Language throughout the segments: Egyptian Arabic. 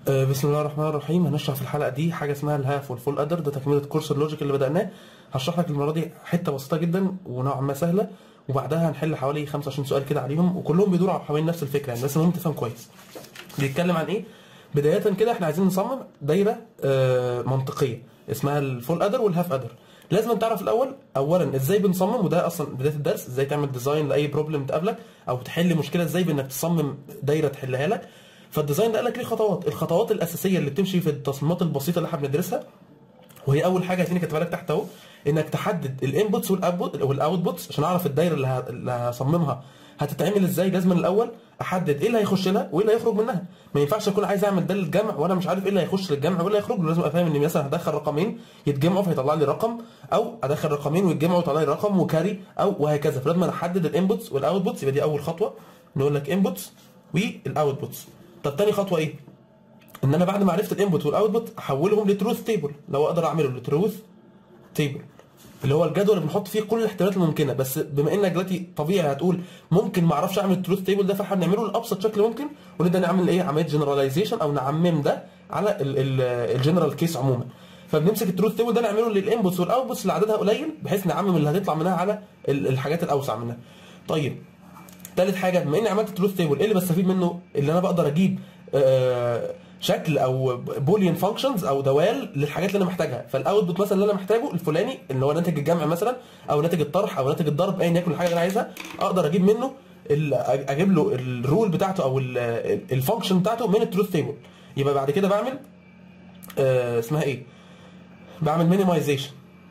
آه، بسم الله الرحمن الرحيم هنشرح في الحلقه دي حاجه اسمها الهاف والفول ادر ده تكمله كورس اللوجيك اللي بدأناه هشرح لك المره دي حته بسيطه جدا ونوعا ما سهله وبعدها هنحل حوالي 25 سؤال كده عليهم وكلهم بيدوروا حوالين نفس الفكره يعني بس المهم تفهم كويس بيتكلم عن ايه بدايه كده احنا عايزين نصمم دايره آه، منطقيه اسمها الفول ادر والهاف ادر لازم تعرف الاول اولا ازاي بنصمم وده اصلا بدايه الدرس ازاي تعمل ديزاين لاي بروبلم تقابلك او تحل مشكله ازاي بانك تصمم دايره تحلها لك فالديزاين ده قال لك ليه خطوات الخطوات الاساسيه اللي بتمشي في التصميمات البسيطه اللي احنا بندرسها وهي اول حاجه هتلاقيني كاتبها لك تحت اهو انك تحدد الانبوتس والاوتبوت والاوتبوتس عشان اعرف الدايره اللي ه- اللي هصممها هتتعمل ازاي لازم الاول احدد ايه اللي هيخش لها وايه اللي هيخرج منها ما ينفعش اكون عايز اعمل ده للجمع وانا مش عارف ايه اللي هيخش للجمع وايه اللي هيخرج له لازم ابقى فاهم ان مثلا هدخل رقمين يتجمعوا فيطلع لي رقم او ادخل رقمين ويتجمعوا ويطلع لي رقم وكاري او وهكذا فلازم أنا احدد الانبوتس والاوتبوتس يبقى دي اول خطوه نقول لك انبوتس والاوتبوتس طب تاني خطوه ايه ان انا بعد ما عرفت الانبوت والاوتبوت احولهم لتروث تيبل لو اقدر اعمله لتروث تيبل اللي هو الجدول اللي بنحط فيه كل الاحتمالات الممكنه بس بما انك دلوقتي طبيعي هتقول ممكن ما اعرفش اعمل التروث تيبل ده فاحنا بنعمله لابسط شكل ممكن ونبدا نعمل ايه عمليه جنراليزيشن او نعمم ده على الجنرال كيس عموما فبنمسك التروث تيبل ده نعمله للانبوتس والاوتبوتس اللي عددها قليل بحيث نعمم اللي هتطلع منها على ال- الحاجات الاوسع منها طيب تالت حاجه بما اني عملت تروث تيبل ايه اللي بستفيد منه اللي انا بقدر اجيب آه، شكل او بوليان فانكشنز او دوال للحاجات اللي انا محتاجها فالاوتبوت مثلا اللي انا محتاجه الفلاني اللي هو ناتج الجمع مثلا او ناتج الطرح او ناتج الضرب ايا يكن الحاجه اللي انا عايزها اقدر اجيب منه ال- اجيب له الرول بتاعته او الفانكشن بتاعته من التروث تيبل يبقى بعد كده بعمل آه، اسمها ايه بعمل مينيمايزيشن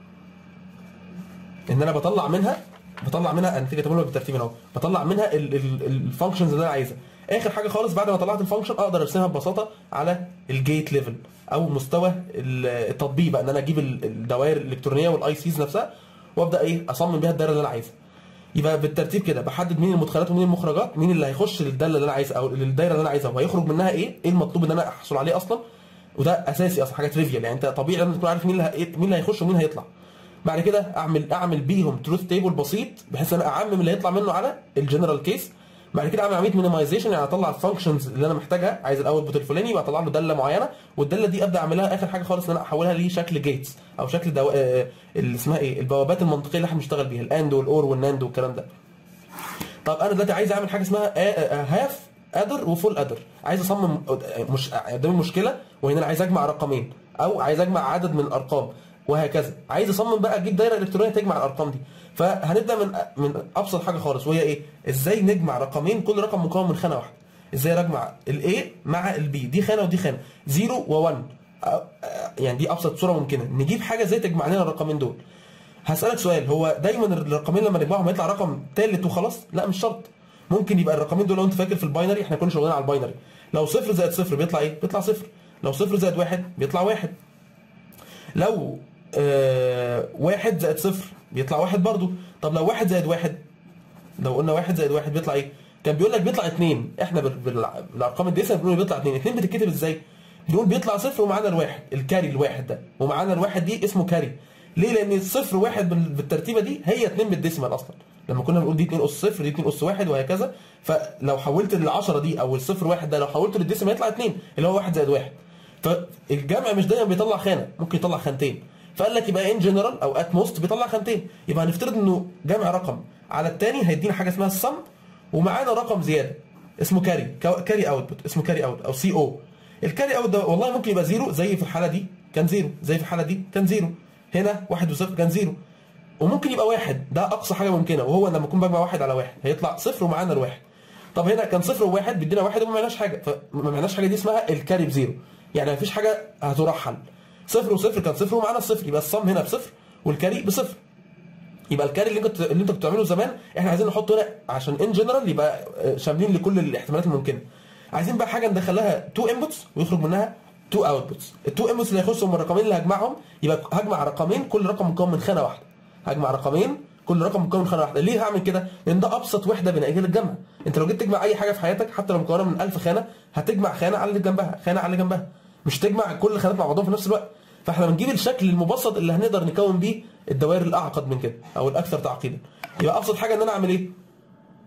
ان انا بطلع منها بطلع منها انا تيجي لك بالترتيب هنا اهو بطلع منها الفانكشنز اللي انا عايزها اخر حاجه خالص بعد ما طلعت الفانكشن اقدر ارسمها ببساطه على الجيت ليفل او مستوى ال- التطبيق بقى ان انا اجيب ال- الدوائر الالكترونيه والاي سيز نفسها وابدا ايه اصمم بيها الدايره اللي انا عايزها يبقى بالترتيب كده بحدد مين المدخلات ومين المخرجات مين اللي هيخش للداله اللي انا عايزها او للدايره اللي انا عايزها وهيخرج منها ايه ايه المطلوب ان انا احصل عليه اصلا وده اساسي اصلا حاجه تريفيال يعني انت طبيعي لازم تكون عارف مين اللي ه- مين اللي هيخش ومين هيطلع بعد كده اعمل اعمل بيهم تروث تيبل بسيط بحيث ان انا اعمم اللي هيطلع منه على الجنرال كيس بعد كده اعمل عمليه مينيمايزيشن يعني اطلع الفانكشنز اللي انا محتاجها عايز الاوتبوت الفلاني يبقى اطلع له داله معينه والداله دي ابدا اعملها اخر حاجه خالص ان انا احولها لشكل جيتس او شكل دو... آه، اللي اسمها ايه البوابات المنطقيه اللي احنا بنشتغل بيها الاند والاور والناند والكلام ده طب انا دلوقتي عايز اعمل حاجه اسمها هاف ادر وفول ادر عايز اصمم مش قدامي مشكله وهنا انا عايز اجمع رقمين او عايز اجمع عدد من الارقام وهكذا عايز اصمم بقى اجيب دايره الكترونيه تجمع الارقام دي فهنبدا من من ابسط حاجه خالص وهي ايه ازاي نجمع رقمين كل رقم مكون من خانه واحده ازاي اجمع الاي مع البي دي خانه ودي خانه 0 و1 يعني دي ابسط صوره ممكنه نجيب حاجه ازاي تجمع لنا الرقمين دول هسألك سؤال هو دايما الرقمين لما نجمعهم هيطلع رقم ثالث وخلاص؟ لا مش شرط. ممكن يبقى الرقمين دول لو انت فاكر في الباينري احنا كنا شغالين على الباينري. لو صفر زائد صفر بيطلع ايه؟ بيطلع صفر. لو صفر زائد واحد بيطلع واحد. لو آه واحد زائد صفر بيطلع واحد برضو. طب لو واحد زائد واحد لو قلنا واحد زائد واحد بيطلع ايه؟ كان بيقول لك بيطلع اثنين احنا بال- بال- بالارقام الديسيمال بنقول بيطلع اثنين، اثنين بتتكتب ازاي؟ بنقول بيطلع صفر ومعانا الواحد الكاري الواحد ده ومعانا الواحد دي اسمه كاري ليه؟ لان صفر واحد بال- بالترتيبه دي هي اتنين بالديسيمال اصلا لما كنا بنقول دي 2 اس صفر دي 2 اس واحد وهكذا فلو حولت ال 10 دي او الصفر واحد ده لو حولته للديسيمال يطلع اتنين اللي هو واحد زائد واحد فالجمع مش دايما بيطلع خانه ممكن يطلع خانتين فقال لك يبقى ان جنرال او ات موست بيطلع خانتين يبقى هنفترض انه جمع رقم على الثاني هيدينا حاجه اسمها السم ومعانا رقم زياده اسمه كاري كاري اوتبوت اسمه كاري اوت او سي او الكاري اوت ده والله ممكن يبقى زيرو زي في الحاله دي كان زيرو زي في الحاله دي كان زيرو هنا واحد وصفر كان زيرو وممكن يبقى واحد ده اقصى حاجه ممكنه وهو لما اكون بجمع واحد على واحد هيطلع صفر ومعانا الواحد طب هنا كان صفر وواحد بيدينا واحد وما معناش حاجه فما معناش حاجه دي اسمها الكاري بزيرو يعني مفيش حاجه هترحل صفر وصفر كان صفر ومعانا الصفر يبقى الصم هنا بصفر والكاري بصفر يبقى الكاري اللي انت اللي انت كنت بتعمله زمان احنا عايزين نحطه هنا عشان ان جنرال يبقى آه، شاملين لكل الاحتمالات الممكنه عايزين بقى حاجه ندخلها تو انبوتس ويخرج منها تو اوتبوتس التو انبوتس اللي هيخشوا من الرقمين اللي هجمعهم يبقى هجمع رقمين كل رقم مكون من خانه واحده هجمع رقمين كل رقم مكون من خانه واحده ليه هعمل كده لان ده ابسط وحده بنائيه للجمع انت لو جيت تجمع اي حاجه في حياتك حتى لو مكونه من 1000 خانه هتجمع خانه على اللي جنبها خانه على اللي جنبها مش تجمع كل الخانات مع بعضهم في نفس الوقت فاحنا بنجيب الشكل المبسط اللي هنقدر نكون بيه الدوائر الاعقد من كده او الاكثر تعقيدا يبقى ابسط حاجه ان انا اعمل ايه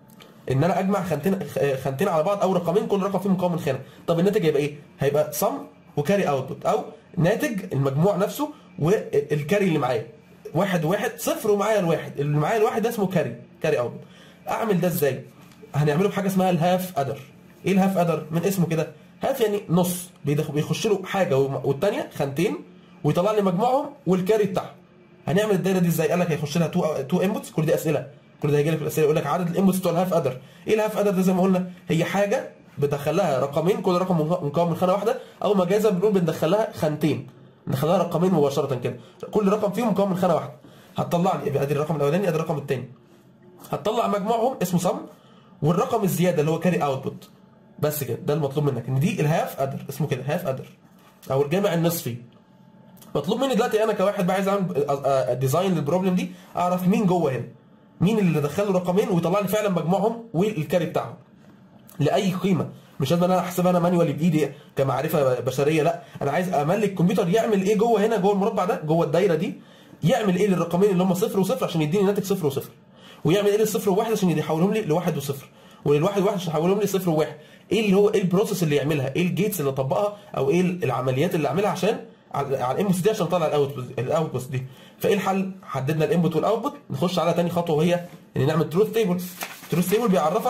ان انا اجمع خانتين خانتين على بعض او رقمين كل رقم فيهم مكون من خانه طب الناتج هيبقى ايه هيبقى سم وكاري اوتبوت او ناتج المجموع نفسه والكاري اللي معايا واحد وواحد صفر ومعايا الواحد اللي معايا الواحد ده اسمه كاري كاري اوتبوت اعمل ده ازاي هنعمله بحاجه اسمها الهاف ادر ايه الهاف ادر من اسمه كده هاف يعني نص بيدخ- بيخش له حاجه وم- والتانيه خانتين ويطلع لي مجموعهم والكاري بتاعهم هنعمل الدايره دي ازاي قال لك هيخش لها تو تو انبوتس كل دي اسئله كل ده هيجي لك في الاسئله يقول لك عدد الانبوتس بتوع الهاف ادر ايه الهاف ادر ده زي ما قلنا هي حاجه بدخلها رقمين كل رقم مكون من خانه واحده او مجازا بنقول بندخلها خانتين ندخلها رقمين مباشره كده كل رقم فيهم مكون من خانه واحده هتطلع لي يبقى ادي الرقم الاولاني ادي الرقم الثاني هتطلع مجموعهم اسمه سم والرقم الزياده اللي هو كاري اوتبوت بس كده ده المطلوب منك ان دي الهاف ادر اسمه كده هاف ادر او الجامع النصفي مطلوب مني دلوقتي انا كواحد بقى عايز اعمل ديزاين للبروبلم دي اعرف مين جوه هنا مين اللي دخله رقمين ويطلع لي فعلا مجموعهم والكاري بتاعهم لاي قيمه مش لازم انا احسبها انا مانيوالي بايدي كمعرفه بشريه لا انا عايز املك الكمبيوتر يعمل ايه جوه هنا جوه المربع ده جوه الدايره دي يعمل ايه للرقمين اللي هم صفر وصفر عشان يديني ناتج صفر وصفر ويعمل ايه للصفر وواحد عشان يحولهم لي لواحد وصفر وللواحد وواحد عشان يحولهم لي صفر وواحد ايه اللي هو ايه البروسيس اللي يعملها ايه الجيتس اللي اطبقها او ايه العمليات اللي اعملها عشان على على الانبوتس دي عشان اطلع الاوتبوت الاوتبوتس دي فايه الحل حددنا الانبوت والاوتبوت نخش على تاني خطوه وهي ان نعمل تروث تيبل تروث تيبل بيعرفك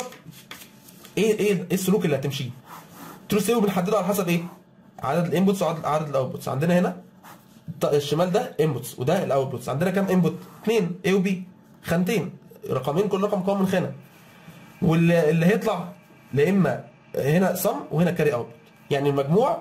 ايه ايه ايه السلوك اللي هتمشيه تروث تيبل بنحدده على حسب ايه عدد الانبوتس وعدد عدد الاوتبوتس عندنا هنا ط- الشمال ده انبوتس وده الاوتبوتس عندنا كام انبوت اثنين اي وبي خانتين رقمين كل رقم مكون من خانه واللي اللي هيطلع لا اما هنا سم وهنا كاري اوت يعني المجموع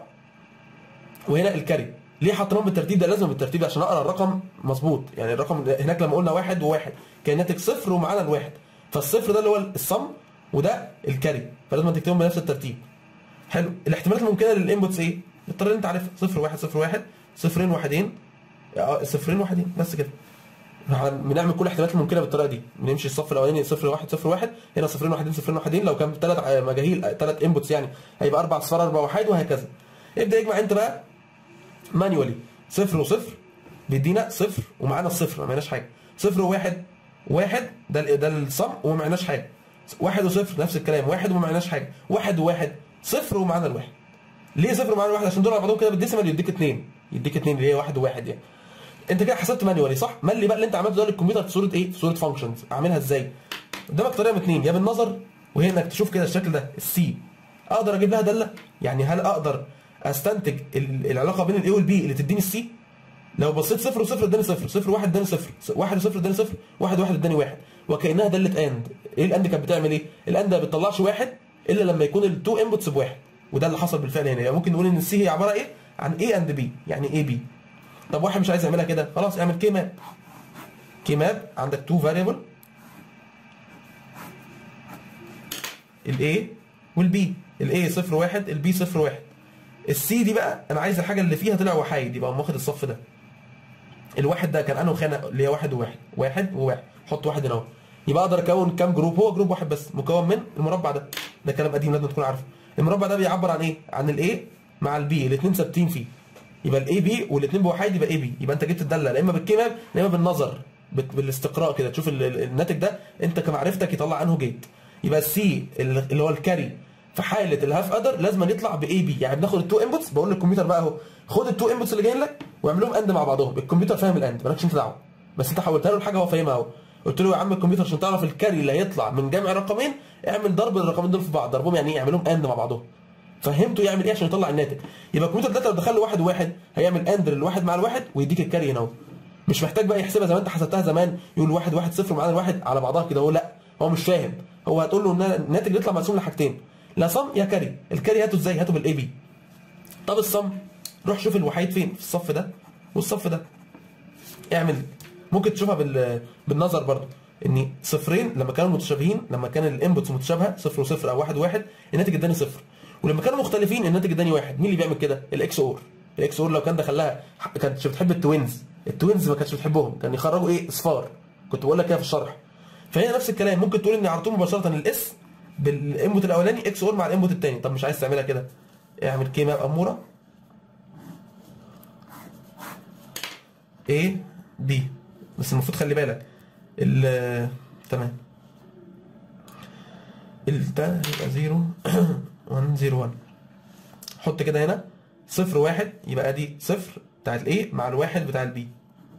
وهنا الكاري ليه حطيناهم بالترتيب ده لازم بالترتيب ده عشان اقرا الرقم مظبوط يعني الرقم هناك لما قلنا واحد وواحد كان ناتج صفر ومعانا الواحد فالصفر ده اللي هو الصم وده الكاري فلازم تكتبهم بنفس الترتيب حلو الاحتمالات الممكنه للانبوتس ايه؟ بالطريقه اللي انت عارفها صفر واحد صفر واحد صفرين واحدين اه صفرين واحدين بس كده احنا بنعمل كل الاحتمالات الممكنه بالطريقه دي بنمشي الصف الاولاني صفر واحد صفر واحد هنا صفرين واحدين صفرين واحدين لو كان ثلاث مجاهيل ثلاث انبوتس يعني هيبقى اربع صفار اربع واحد وهكذا ابدا يجمع انت بقى مانيوالي صفر وصفر بيدينا صفر ومعانا الصفر ما معناش حاجه صفر وواحد واحد ده ال- ده الصم وما معناش حاجه واحد وصفر نفس الكلام واحد وما معناش حاجه واحد وواحد صفر ومعانا الواحد ليه صفر ومعانا الواحد عشان دول على بعضهم كده بالديسيمال يديك اثنين يديك اثنين اللي هي واحد وواحد يعني انت كده حسبت مانيوالي صح مال بقى اللي انت عملته ده للكمبيوتر في صوره ايه في صوره فانكشنز اعملها ازاي قدامك طريقه من اثنين يا بالنظر وهي انك تشوف كده الشكل ده السي اقدر اجيب لها داله يعني هل اقدر استنتج ال- العلاقه بين الاي والبي اللي تديني السي لو بصيت صفر وصفر اداني صفر صفر واحد اداني صفر واحد وصفر اداني صفر واحد واحد اداني واحد وكانها داله اند ايه الاند كانت بتعمل ايه الاند ما بتطلعش واحد الا لما يكون التو انبوتس بواحد وده اللي حصل بالفعل هنا يعني ممكن نقول ان السي هي عباره ايه عن اي اند بي يعني اي بي طب واحد مش عايز يعملها كده خلاص اعمل كي ماب كي ماب عندك تو فاريبل الاي والبي الاي صفر واحد البي صفر واحد السي دي بقى انا عايز الحاجه اللي فيها طلع وحايد يبقى أقوم واخد الصف ده الواحد ده كان انه خانه اللي هي واحد وواحد واحد وواحد حط واحد هنا اهو يبقى اقدر اكون كام جروب هو جروب واحد بس مكون من المربع ده ده كلام قديم لازم تكون عارفه المربع ده بيعبر عن ايه عن الاي مع البي الاثنين ثابتين فيه يبقى الاي بي والاثنين بوحيد يبقى اي بي يبقى انت جبت الداله لا اما بالكيماب لا اما بالنظر بت- بالاستقراء كده تشوف ال- ال- الناتج ده انت كمعرفتك يطلع عنه جيت يبقى السي اللي هو الكاري في حاله الهاف ادر لازم يطلع باي بي يعني بناخد التو انبوتس بقول للكمبيوتر بقى اهو خد التو انبوتس اللي جايين لك واعملهم اند مع بعضهم الكمبيوتر فاهم الاند مالكش انت دعوه بس انت حولتها له لحاجه هو فاهمها اهو قلت له يا عم الكمبيوتر عشان تعرف الكاري اللي هيطلع من جمع رقمين اعمل ضرب الرقمين دول في بعض ضربهم يعني ايه اعملهم اند مع بعضهم فهمته يعمل ايه عشان يطلع الناتج يبقى الكمبيوتر ده لو دخل له واحد وواحد هيعمل اند للواحد مع الواحد ويديك الكاري هنا اهو مش محتاج بقى يحسبها زي ما انت حسبتها زمان يقول واحد واحد صفر معانا الواحد على بعضها كده هو لا هو مش فاهم هو هتقول له ان الناتج اللي يطلع مقسوم لحاجتين لا صم يا كاري الكاري هاته ازاي هاته بالاي بي طب الصم روح شوف الوحيد فين في الصف ده والصف ده اعمل ممكن تشوفها بال... بالنظر برضو ان صفرين لما كانوا متشابهين لما كان الانبوتس متشابهه صفر وصفر او واحد واحد الناتج اداني صفر ولما كانوا مختلفين الناتج اداني واحد مين اللي بيعمل كده الاكس اور الاكس اور لو كان دخلها كانت بتحب التوينز التوينز ما كانتش بتحبهم كان يخرجوا ايه اصفار كنت بقول لك كده في الشرح فهنا نفس الكلام ممكن تقول اني على طول مباشره الاس بالانبوت الاولاني اكس اور مع الانبوت الثاني طب مش عايز تعملها كده اعمل كي ماب اموره A B بس المفروض خلي بالك ال تمام ال- ده يبقى 0 1 0 1 حط كده هنا صفر واحد يبقى دي صفر بتاعت الايه مع الواحد بتاع البي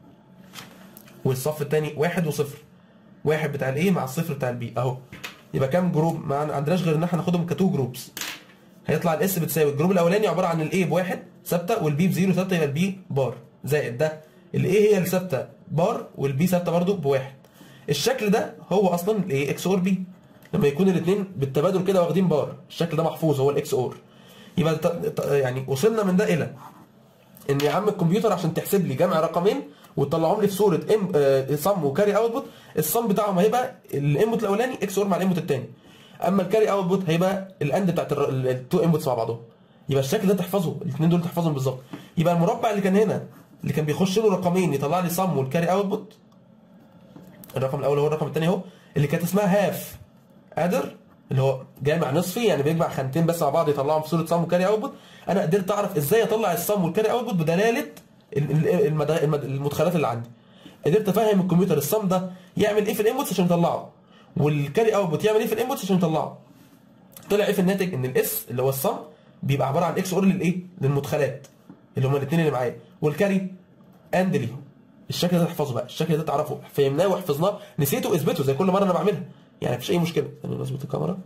والصف الثاني واحد وصفر واحد بتاع الايه مع الصفر بتاع البي اهو يبقى كام جروب ما عندناش غير ان احنا ناخدهم كتو جروبس هيطلع الاس بتساوي الجروب الاولاني عباره عن الاي بواحد ثابته والبي بزيرو ثابته يبقى البي بار زائد ده الاي هي اللي ثابته بار والبي ثابته برضو بواحد الشكل ده هو اصلا الايه اكس اور بي لما يكون الاثنين بالتبادل كده واخدين بار الشكل ده محفوظ هو الاكس اور يبقى ت- ت- يعني وصلنا من ده الى ان يا عم الكمبيوتر عشان تحسب لي جمع رقمين وتطلعهم لي في صوره ام صم وكاري اوتبوت الصم بتاعهم هيبقى الانبوت الاولاني اكس اور مع الانبوت الثاني اما الكاري اوتبوت هيبقى الاند بتاعت التو انبوتس مع بعضهم يبقى الشكل ده تحفظه الاثنين دول تحفظهم بالظبط يبقى المربع اللي كان هنا اللي كان بيخش له رقمين يطلع لي صم والكاري اوتبوت الرقم الاول هو الرقم الثاني اهو اللي كانت اسمها هاف ادر اللي هو جامع نصفي يعني بيجمع خانتين بس مع بعض يطلعهم في صوره صم وكاري اوتبوت انا قدرت اعرف ازاي اطلع الصم والكاري اوتبوت بدلاله ال- ال- المد- المد- المدخلات اللي عندي قدرت افهم الكمبيوتر الصم ده يعمل ايه في الانبوتس عشان يطلعه والكاري اوتبوت يعمل ايه في الانبوتس عشان يطلعه طلع ايه في الناتج ان الاس اللي هو الصم بيبقى عباره عن اكس اور للايه للمدخلات اللي هما الاثنين اللي معايا والكاري اند ليهم الشكل ده تحفظه بقى الشكل ده تعرفه فهمناه وحفظناه نسيته اثبته زي كل مره انا بعملها يعني مفيش اي مشكله ثانيه نظبط الكاميرا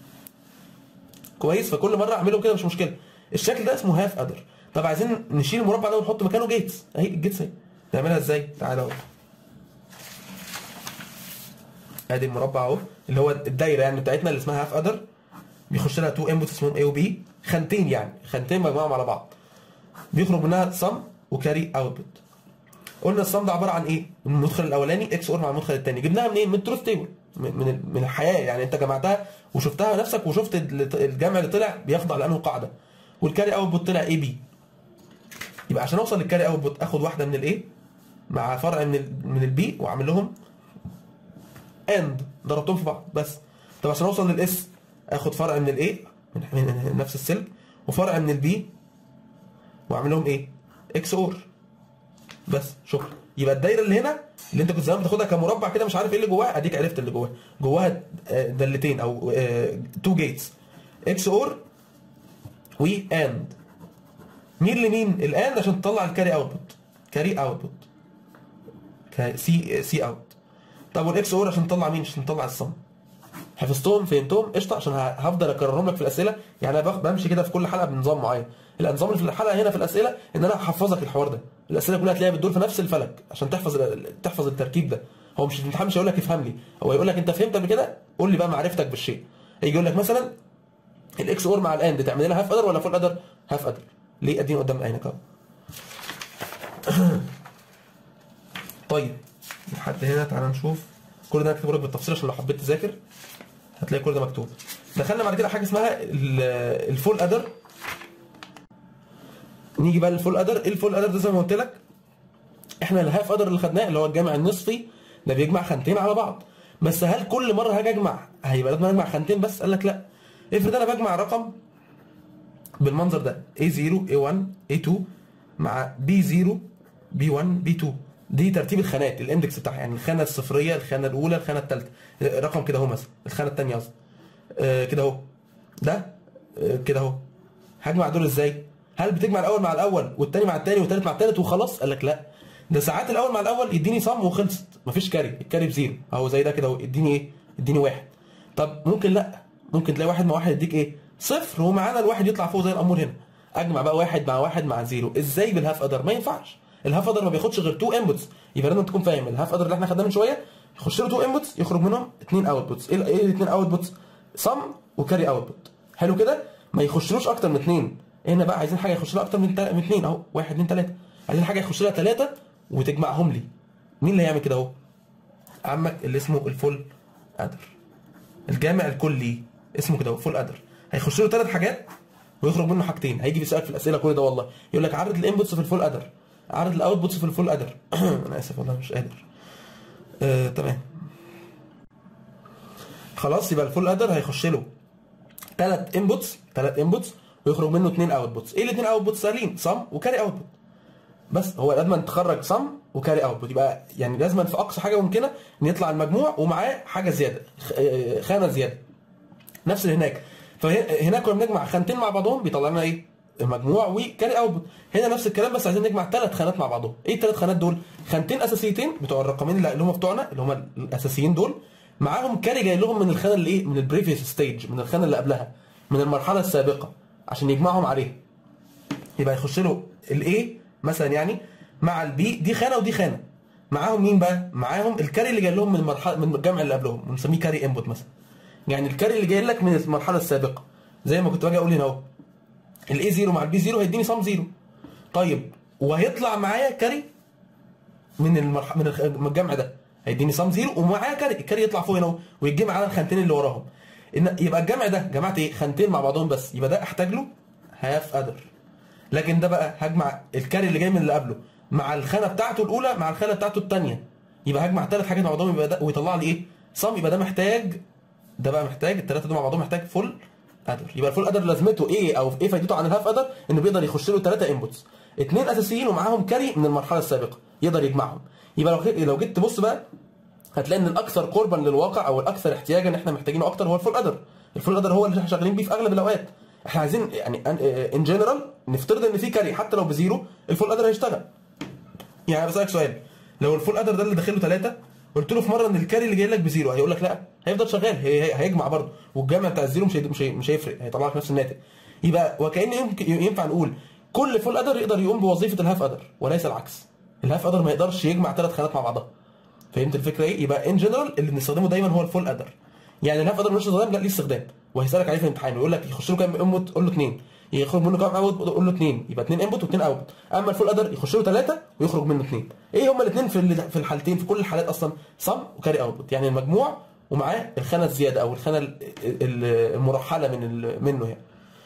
كويس فكل مره اعمله كده مش مشكله الشكل ده اسمه هاف ادر طب عايزين نشيل المربع ده ونحط مكانه جيتس اهي الجيتس اهي نعملها ازاي تعالى اهو ادي المربع اهو اللي هو الدايره يعني بتاعتنا اللي اسمها هاف ادر بيخش لها تو انبوتس اسمهم اي وبي خانتين يعني خانتين مجموعهم على بعض بيخرج منها سم وكاري اوتبوت قلنا الصم ده عباره عن ايه؟ من المدخل الاولاني اكس اور مع المدخل الثاني جبناها منين؟ من التروث تيبل من من من الحياه يعني انت جمعتها وشفتها نفسك وشفت ال- الجمع اللي طلع بيخضع لانه قاعده والكاري اوتبوت طلع اي بي يبقى عشان اوصل للكاري اوتبوت اخد واحده من الايه مع فرع من ال من البي واعمل لهم اند ضربتهم في بعض بس طب عشان اوصل للاس اخد فرع من الايه من من نفس السلك وفرع من البي واعمل لهم ايه اكس اور بس شكرا يبقى الدايره اللي هنا اللي انت كنت زمان بتاخدها كمربع كده مش عارف ايه اللي جواها اديك عرفت اللي جواها جواها آه، دالتين او تو جيتس اكس اور واند مين لمين الاند عشان تطلع الكاري اوتبوت كاري اوتبوت سي سي اوت طب والاكس اور عشان تطلع مين عشان تطلع الصم حفظتهم فهمتهم قشطه عشان ه- هفضل اكررهم لك في الاسئله يعني انا باخ- بمشي كده في كل حلقه بنظام معين النظام اللي في الحلقه هنا في الاسئله ان انا هحفظك الحوار ده الاسئله كلها هتلاقيها بتدور في نفس الفلك عشان تحفظ ال- تحفظ التركيب ده هو مش الامتحان مش هيقول لك افهم لي هو هيقول لك انت فهمت قبل كده قول لي بقى معرفتك بالشيء هيجي يقول لك مثلا الاكس اور مع الاند تعمل لها هاف ادر ولا فول ادر هاف ادر ليه اديني قدام عينك اهو طيب لحد هنا تعالى نشوف كل ده انا كاتبه لك بالتفصيل عشان لو حبيت تذاكر هتلاقي كل ده مكتوب دخلنا بعد كده حاجه اسمها ال- الفول ادر نيجي بقى للفول ادر ايه الفول ادر ده زي ما قلت لك احنا الهاف ادر اللي خدناه اللي هو الجمع النصفي ده بيجمع خانتين على بعض بس هل كل مره هاجي اجمع هيبقى لازم اجمع خانتين بس قال لك لا افرض انا بجمع رقم بالمنظر ده A0 A1 A2 مع B0 B1 B2 دي ترتيب الخانات الاندكس بتاعها يعني الخانه الصفريه الخانه الاولى الخانه الثالثه رقم كده اهو مثلا الخانه الثانيه قصدي آه كده اهو ده آه كده اهو هجمع دول ازاي هل بتجمع الاول مع الاول والثاني مع الثاني والثالث مع الثالث وخلاص قال لك لا ده ساعات الاول مع الاول يديني صم وخلصت مفيش كاري الكاري بزيرو اهو زي ده كده اهو يديني ايه يديني واحد طب ممكن لا ممكن تلاقي واحد مع واحد يديك ايه صفر ومعانا الواحد يطلع فوق زي الامور هنا اجمع بقى واحد مع واحد مع زيرو ازاي بالهاف ادر ما ينفعش الهاف ادر ما بياخدش غير تو انبوتس يبقى لازم تكون فاهم الهاف ادر اللي احنا خدناه من شويه يخش له تو انبوتس يخرج منهم اثنين اوتبوتس ايه ايه الاثنين اوتبوتس صم وكاري اوتبوت حلو كده ما يخشلوش اكتر من اثنين هنا بقى عايزين حاجه يخش لها اكتر من تل- من اثنين اهو واحد اثنين ثلاثه عايزين حاجه يخش لها ثلاثه وتجمعهم لي مين اللي هيعمل كده اهو عمك اللي اسمه الفول ادر الجامع الكلي اسمه كده فول ادر هيخش له ثلاث حاجات ويخرج منه حاجتين هيجي بيسالك في الاسئله كل ده والله يقول لك عرض الانبوتس في الفول ادر عرض الاوتبوتس في الفول ادر انا اسف والله مش قادر آه، تمام خلاص يبقى الفول ادر هيخش له ثلاث انبوتس ثلاث انبوتس ويخرج منه اثنين اوتبوتس ايه الاثنين اوتبوتس سهلين صم وكاري اوتبوت بس هو لازم تخرج صم وكاري اوتبوت يبقى يعني لازم في اقصى حاجه ممكنه ان يطلع المجموع ومعاه حاجه زياده خ- آه، خانه زياده نفس اللي هناك فهناك كنا بنجمع خانتين مع بعضهم بيطلع لنا ايه المجموع وكاري اوت هنا نفس الكلام بس عايزين نجمع ثلاث خانات مع بعضهم ايه الثلاث خانات دول خانتين اساسيتين بتوع الرقمين اللي اللي هم بتوعنا اللي هم الاساسيين دول معاهم كاري جاي لهم من الخانه اللي ايه من البريفيوس ستيج من الخانه اللي قبلها من المرحله السابقه عشان يجمعهم عليها يبقى يخش له الاي مثلا يعني مع البي دي خانه ودي خانه معاهم مين بقى معاهم الكاري اللي جاي لهم من المرحله من الجمع اللي قبلهم بنسميه كاري انبوت مثلا يعني الكاري اللي جاي لك من المرحله السابقه زي ما كنت باجي اقول هنا اهو الاي 0 مع البي 0 هيديني صم 0 طيب وهيطلع معايا كاري من المرح... من الخ- من الجمع ده هيديني صم 0 ومعاه كاري الكاري يطلع فوق هنا اهو ويتجمع على الخانتين اللي وراهم إن يبقى الجمع ده جمعت ايه خانتين مع بعضهم بس يبقى ده احتاج له هاف ادر لكن ده بقى هجمع الكاري اللي جاي من اللي قبله مع الخانه بتاعته الاولى مع الخانه بتاعته الثانيه يبقى هجمع ثلاث حاجات مع بعضهم يبقى ده ويطلع لي ايه صم يبقى ده محتاج ده بقى محتاج الثلاثه دول مع بعضهم محتاج فول ادر يبقى الفول ادر لازمته ايه او ايه فايدته عن الهاف ادر انه بيقدر يخش له ثلاثه انبوتس اثنين اساسيين ومعاهم كاري من المرحله السابقه يقدر يجمعهم يبقى لو لو جيت تبص بقى هتلاقي ان الاكثر قربا للواقع او الاكثر احتياجا ان احنا محتاجينه اكتر هو الفول ادر الفول ادر هو اللي احنا شغالين بيه في اغلب الاوقات احنا عايزين يعني ان جنرال نفترض ان في كاري حتى لو بزيرو الفول ادر هيشتغل يعني بسالك سؤال لو الفول ادر ده اللي داخله ثلاثه قلت له في مره ان الكاري اللي جاي لك بزيرو هيقول لك لا هيفضل شغال هي هي- هيجمع برضه والجمع بتاع الزيرو مش هي- مش هي- مش هيفرق هيطلع لك نفس الناتج يبقى وكان يمكن ينفع نقول كل فول ادر يقدر يقوم بوظيفه الهاف ادر وليس العكس الهاف ادر ما يقدرش يجمع ثلاث خانات مع بعضها فهمت الفكره ايه يبقى ان جنرال اللي بنستخدمه دايما هو الفول ادر يعني الهاف ادر ملوش استخدام لا ليه استخدام وهيسالك عليه في الامتحان ويقول لك يخش له كام انبوت قول له اثنين يخرج منه كام اوت قول له اثنين يبقى اثنين انبوت واثنين اوت اما الفول ادر يخش له ثلاثه ويخرج منه اثنين ايه هما الاثنين في ال- في الحالتين في كل الحالات اصلا صم وكاري اوتبوت يعني المجموع ومعاه الخانه الزياده او الخانه ال- ال- المرحله من ال- منه يعني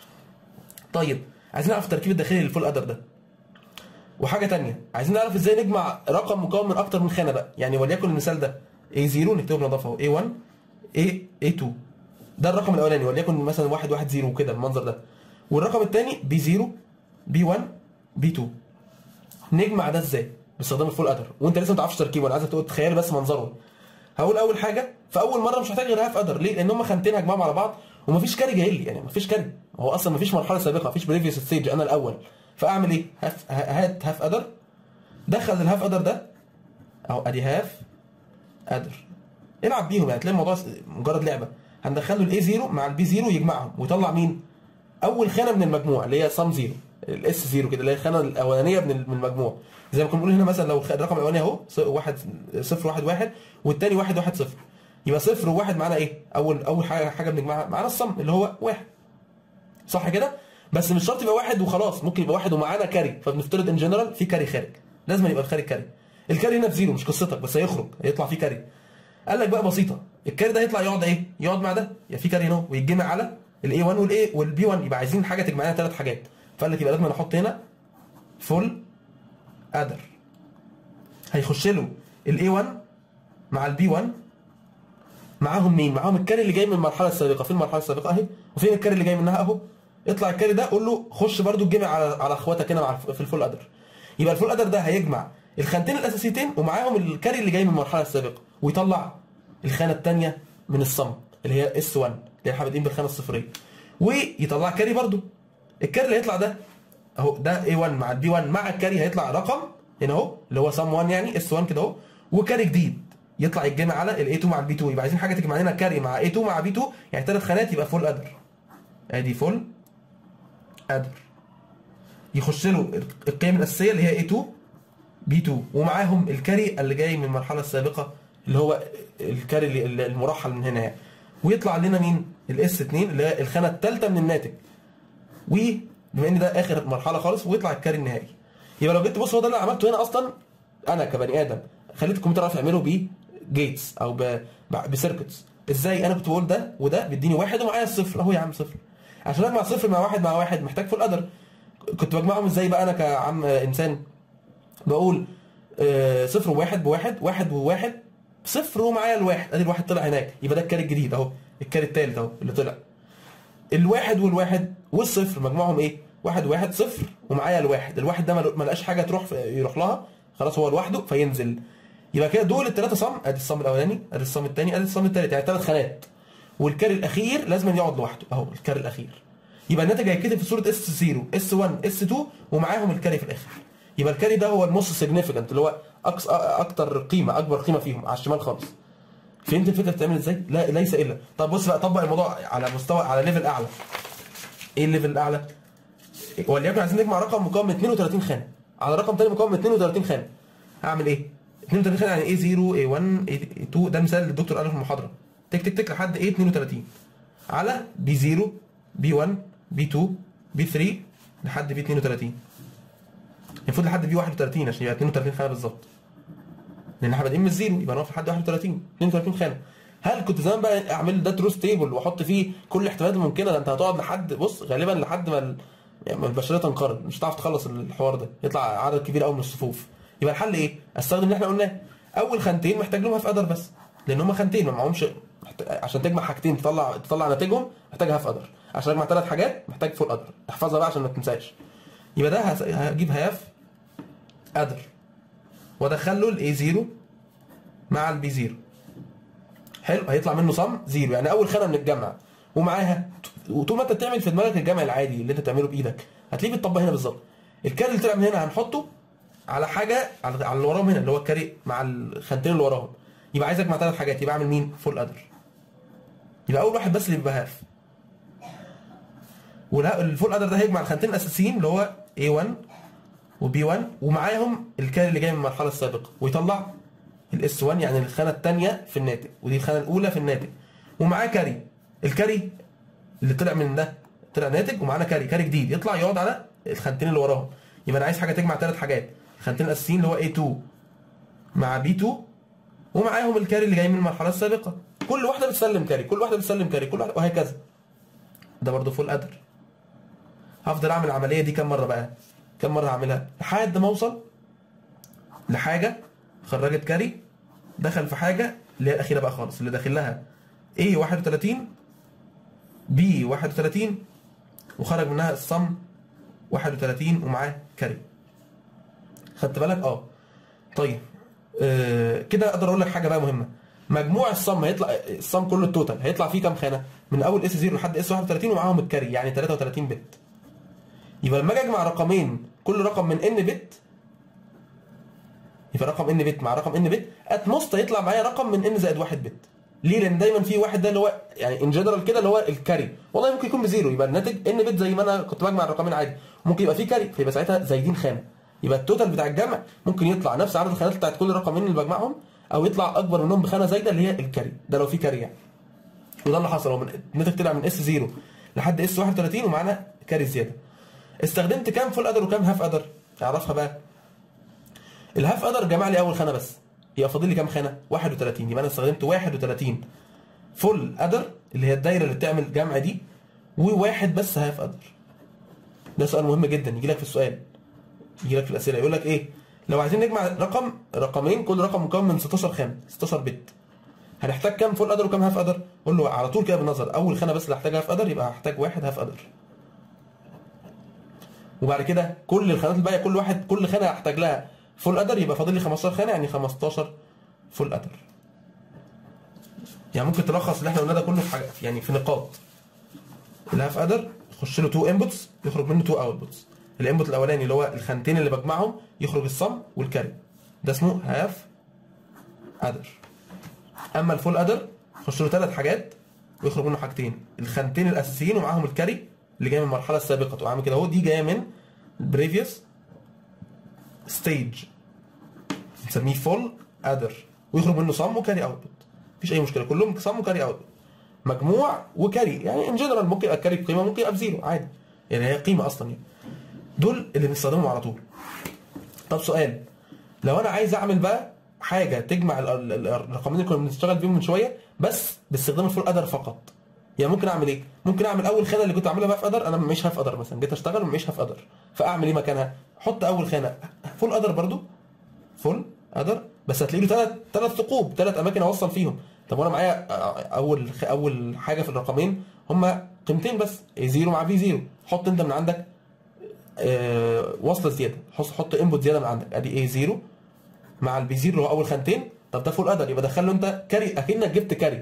طيب عايزين نعرف التركيب الداخلي للفول ادر ده وحاجه تانية عايزين نعرف ازاي نجمع رقم مكون من اكتر من خانه بقى يعني وليكن المثال ده A0 نكتبه بنظافه اهو A1 A A2 ده الرقم الاولاني وليكن مثلا 1 1 0 كده بالمنظر ده والرقم الثاني B0 B1 B2 نجمع ده ازاي باستخدام الفول ادر وانت لسه ما تعرفش تركيبه انا عايزك تقول تخيل بس منظره هقول اول حاجه في اول مره مش محتاج غير هاف ادر ليه لان هم خانتين هجمعهم على بعض ومفيش كاري جاي لي يعني مفيش كاري هو اصلا مفيش مرحله سابقه مفيش بريفيوس ستيج انا الاول فاعمل ايه هاف هات هاف ادر دخل الهاف ادر ده اهو ادي هاف ادر العب بيهم يعني تلاقي الموضوع س- مجرد لعبه هندخل له الاي 0 مع البي 0 يجمعهم ويطلع مين اول خانه من المجموع اللي هي سام 0 الاس 0 كده اللي هي الخانه الاولانيه من من المجموع زي ما كنا بنقول هنا مثلا لو الرقم الاولاني اهو 1 0 1 1 والثاني 1 1 0 يبقى 0 و1 معانا ايه اول اول حاجه حاجه بنجمعها معانا الصم اللي هو واحد صح كده بس مش شرط يبقى واحد وخلاص ممكن يبقى واحد ومعانا كاري فبنفترض ان جنرال في كاري خارج لازم يبقى الخارج كاري الكاري هنا بزيرو مش قصتك بس هيخرج هيطلع فيه كاري قال لك بقى بسيطه الكاري ده هيطلع يقعد ايه يقعد مع ده يبقى في كاري هنا ويتجمع على الاي 1 والاي والبي 1 يبقى عايزين حاجه تجمع لنا ثلاث حاجات فقال لك يبقى لازم نحط هنا فول ادر هيخش له الاي 1 مع البي 1 معاهم مين؟ معاهم الكاري اللي جاي من المرحله السابقه، فين المرحله السابقه اهي؟ وفين الكاري اللي جاي منها اهو؟ اطلع الكاري ده قول له خش برده الجمع على على اخواتك هنا مع الف- في الفول ادر. يبقى الفول ادر ده هيجمع الخانتين الاساسيتين ومعاهم الكاري اللي جاي من المرحله السابقه ويطلع الخانه الثانيه من الصم اللي هي اس 1 اللي احنا بادئين بالخانه الصفريه. ويطلع كاري برده. الكاري اللي هيطلع ده اهو ده A1 مع البي 1 مع الكاري هيطلع رقم هنا اهو اللي هو سم 1 يعني اس 1 كده اهو وكاري جديد يطلع يتجمع على الاي 2 مع البي 2 يبقى عايزين حاجه تجمع لنا كاري مع اي 2 مع بي 2 يعني ثلاث خانات يبقى فول ادر ادي فول ادر يخش له القيم الاساسيه اللي هي اي 2 بي 2 ومعاهم الكاري اللي جاي من المرحله السابقه اللي هو الكاري اللي- اللي المرحل من هنا يعني ويطلع لنا مين الاس 2 اللي هي الخانه الثالثه من الناتج وبما ان ده اخر مرحله خالص ويطلع الكاري النهائي يبقى لو جيت تبص هو ده اللي أنا عملته هنا اصلا انا كبني ادم خليت الكمبيوتر يعرف يعمله بجيتس او ب- ب- بسيركتس ازاي انا كنت بقول ده وده بيديني واحد ومعايا الصفر اهو يا عم صفر عشان اجمع صفر مع واحد مع واحد محتاج فول ادر كنت بجمعهم ازاي بقى انا كعم انسان بقول آه، صفر وواحد بواحد واحد وواحد صفر ومعايا الواحد ادي الواحد طلع هناك يبقى ده الكاري الجديد اهو الكاري التالت اهو اللي طلع الواحد والواحد والصفر مجموعهم ايه؟ واحد واحد صفر ومعايا الواحد، الواحد ده ما لقاش حاجه تروح يروح لها خلاص هو لوحده فينزل. يبقى كده دول الثلاثه صم ادي الصم الاولاني ادي الصم الثاني ادي الصم الثالث يعني ثلاث خانات. والكاري الاخير لازم يقعد لوحده اهو الكاري الاخير يبقى الناتج هيتكتب في صوره اس 0 اس 1 اس 2 ومعاهم الكاري في الاخر يبقى الكاري ده هو الموست سيجنيفيكانت اللي هو أكس اكتر قيمه اكبر قيمه فيهم على الشمال خالص فهمت الفكره بتتعمل ازاي؟ لا ليس الا طب بص بقى طبق الموضوع على مستوى على ليفل اعلى ايه الليفل الاعلى؟ وليكن عايزين نجمع رقم مكون من 32 خانه على رقم تاني مكون من 32 خانه هعمل ايه؟ 32 خانه يعني A0 A1 A2 ده مثال الدكتور قاله في المحاضره تك تك تك لحد A 32 على B0 B1 B2 B3 لحد B 32 المفروض لحد B 31 عشان يبقى 32 خانه بالظبط لان احنا بادئين من الزيرو يبقى نقف لحد 31 32 خانه هل كنت زمان بقى اعمل ده تروس تيبل واحط فيه كل الاحتمالات الممكنه ده انت هتقعد لحد بص غالبا لحد ما ال- يعني ما البشريه تنقرض مش هتعرف تخلص الحوار ده يطلع عدد كبير قوي من الصفوف يبقى الحل ايه؟ استخدم اللي احنا قلناه اول خانتين محتاج لهم هاف قدر بس لان هم خانتين ما معهمش محت- عشان تجمع حاجتين تطلع تطلع ناتجهم محتاج هاف قدر عشان اجمع ثلاث حاجات محتاج فول قدر احفظها بقى عشان ما تنساش يبقى ده هس- هجيب هاف قدر وادخل له الاي 0 مع البي 0 حلو هيطلع منه صم زيرو يعني اول خانه من الجمع ومعاها وطول ما انت بتعمل في دماغك الجمع العادي اللي انت بتعمله بايدك هتلاقيه بيتطبق هنا بالظبط الكاري اللي طلع من هنا هنحطه على حاجه على على اللي وراهم هنا اللي هو الكاري مع الخانتين اللي وراهم يبقى عايز اجمع ثلاث حاجات يبقى اعمل مين فول ادر يبقى اول واحد بس اللي بيبقى هاف والفول ادر ده هيجمع الخانتين الاساسيين اللي هو A1 وبي 1 ومعاهم الكاري اللي جاي من المرحله السابقه ويطلع الاس 1 يعني الخانه الثانيه في الناتج ودي الخانه الاولى في الناتج ومعاه كاري الكاري اللي طلع من ده طلع ناتج ومعانا كاري كاري جديد يطلع يقعد على الخانتين اللي وراهم يبقى انا عايز حاجه تجمع ثلاث حاجات الخانتين الاساسيين اللي هو A2 مع B2 ومعاهم الكاري اللي جاي من المرحله السابقه كل واحده بتسلم كاري كل واحده بتسلم كاري كل واحده وهكذا ده برضه فول ادر هفضل اعمل العمليه دي كم مره بقى كم مره هعملها لحد ما اوصل لحاجه خرجت كاري دخل في حاجه اللي هي الاخيره بقى خالص اللي داخل لها A 31 B 31 وخرج منها الصم 31 ومعاه كاري خدت بالك اه طيب آه كده اقدر اقول لك حاجه بقى مهمه مجموع الصم هيطلع الصم كله التوتال هيطلع فيه كام خانه من اول اس 0 لحد اس 31 ومعاهم الكاري يعني 33 بت يبقى لما اجي اجمع رقمين كل رقم من ان بت يبقى رقم ان بت مع رقم ان بت ات موست هيطلع معايا رقم من ان زائد 1 بت ليه؟ لان دايما في واحد ده اللي هو يعني ان جنرال كده اللي هو الكاري والله ممكن يكون بزيرو يبقى الناتج ان بت زي ما انا كنت بجمع الرقمين عادي ممكن يبقى في كاري فيبقى ساعتها زايدين خانه يبقى التوتال بتاع الجمع ممكن يطلع نفس عدد الخانات بتاعت كل رقمين اللي بجمعهم او يطلع اكبر منهم بخانه زايده اللي هي الكاري ده لو في كاري يعني وده اللي حصل هو من الناتج طلع من اس 0 لحد اس 31 ومعانا كاري زياده استخدمت كام فول ادر وكام هاف ادر اعرفها بقى الهاف ادر جمع لي اول خانه بس يبقى فاضل لي كام خانه 31 يبقى انا استخدمت 31 فول ادر اللي هي الدايره اللي بتعمل جمع دي وواحد بس هاف ادر ده سؤال مهم جدا يجي لك في السؤال يجي لك في الاسئله يقول لك ايه لو عايزين نجمع رقم رقمين كل رقم مكون من 16 خانه 16 بت هنحتاج كام فول ادر وكام هاف ادر قول له على طول كده بالنظر اول خانه بس اللي هحتاج هاف ادر يبقى هحتاج واحد هاف ادر وبعد كده كل الخانات الباقيه كل واحد كل خانه هحتاج لها فول ادر يبقى فاضل لي 15 خانه يعني 15 فول ادر يعني ممكن تلخص اللي احنا قلناه ده كله في حاجه يعني في نقاط الهاف ادر يخش له 2 انبوتس يخرج منه 2 اوتبوتس الانبوت الاولاني اللي هو الخانتين اللي بجمعهم يخرج الصم والكاري ده اسمه هاف ادر اما الفول ادر يخش له ثلاث حاجات ويخرج منه حاجتين الخانتين الاساسيين ومعاهم الكاري اللي جاي من المرحله السابقه تقوم عامل كده اهو دي جايه من البريفيوس ستيج نسميه فول ادر ويخرج منه صم وكاري اوتبوت مفيش اي مشكله كلهم صم وكاري اوتبوت مجموع وكاري يعني ان جنرال ممكن يبقى الكاري بقيمه ممكن يبقى بزيرو عادي يعني هي قيمه اصلا يعني دول اللي بنستخدمهم على طول طب سؤال لو انا عايز اعمل بقى حاجه تجمع ال- ال- ال- الرقمين اللي كنا بنشتغل بيهم من شويه بس باستخدام الفول ادر فقط يعني ممكن اعمل ايه ممكن اعمل اول خانه اللي كنت عاملها بقى في ادر انا مش هاف ادر مثلا جيت اشتغل ومش هاف ادر فاعمل ايه مكانها احط اول خانه فول ادر برضو فول ادر بس هتلاقي له ثلاث ثلاث ثقوب ثلاث اماكن اوصل فيهم طب وانا معايا اول اول حاجه في الرقمين هما قيمتين بس زيرو مع في زيرو حط انت من عندك آه، وصله زياده حط حط انبوت زياده من عندك ادي اي زيرو مع البي زيرو اللي هو اول خانتين طب ده فول ادر يبقى دخل له انت كاري اكنك جبت كاري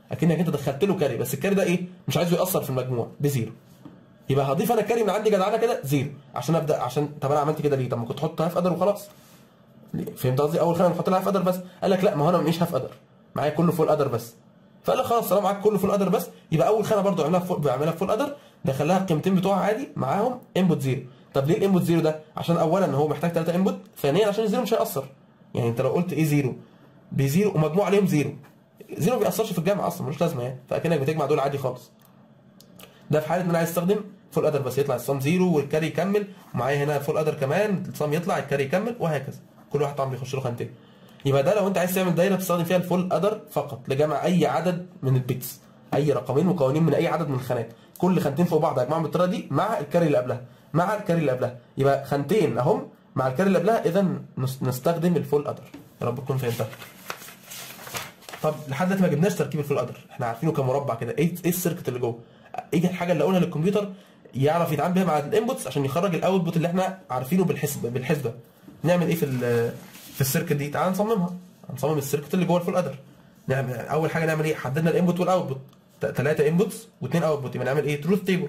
اكنك انت دخلت له كاري بس الكاري ده ايه مش عايزه ياثر في المجموع بزيرو يبقى هضيف انا الكاري من عندي جدعانه كده زيرو عشان ابدا عشان طب انا عملت كده ليه طب ما كنت احط هاف قدر وخلاص ليه؟ فهمت قصدي اول خانه نحط لها هاف قدر بس قال لك لا ما هو انا مش هاف قدر معايا كله فول قدر بس فقال لك خلاص طالما معاك كله فول قدر بس يبقى اول خانه برضو اعملها فول بعملها فول قدر دخلها القيمتين بتوعها عادي معاهم انبوت زيرو طب ليه الانبوت زيرو ده عشان اولا هو محتاج 3 انبوت ثانيا عشان الزيرو مش هيأثر يعني انت لو قلت ايه زيرو بزيرو ومجموع عليهم زيرو زيرو ما بيأثرش في الجمع اصلا ملوش لازمه يعني فاكنك بتجمع دول عادي خالص ده في حاله ان انا عايز استخدم فول قدر بس يطلع الصم زيرو والكاري يكمل ومعايا هنا فول قدر كمان الصم يطلع الكاري يكمل وهكذا كل واحد طبعا بيخش له خانتين يبقى ده لو انت عايز تعمل دايره بتستخدم فيها الفول قدر فقط لجمع اي عدد من البيتس اي رقمين مكونين من اي عدد من الخانات كل خانتين فوق بعض هجمعهم بالطريقه دي مع الكاري اللي قبلها مع الكاري اللي قبلها يبقى خانتين اهم مع الكاري اللي قبلها اذا نس- نستخدم الفول قدر يا رب تكون فهمتها طب لحد دلوقتي ما جبناش تركيب الفول قدر احنا عارفينه كمربع كده ايه ايه السيركت اللي جوه ايه الحاجه اللي اقولها للكمبيوتر يعرف يتعامل بيها مع الانبوتس عشان يخرج الاوتبوت اللي احنا عارفينه بالحسبه بالحسبه نعمل ايه في ال- في السيركت دي تعال نصممها هنصمم السيركت اللي جوه الفول قدر نعمل اول حاجه نعمل ايه حددنا الانبوت والاوتبوت ثلاثه انبوتس واثنين اوتبوت يبقى نعمل ايه تروث تيبل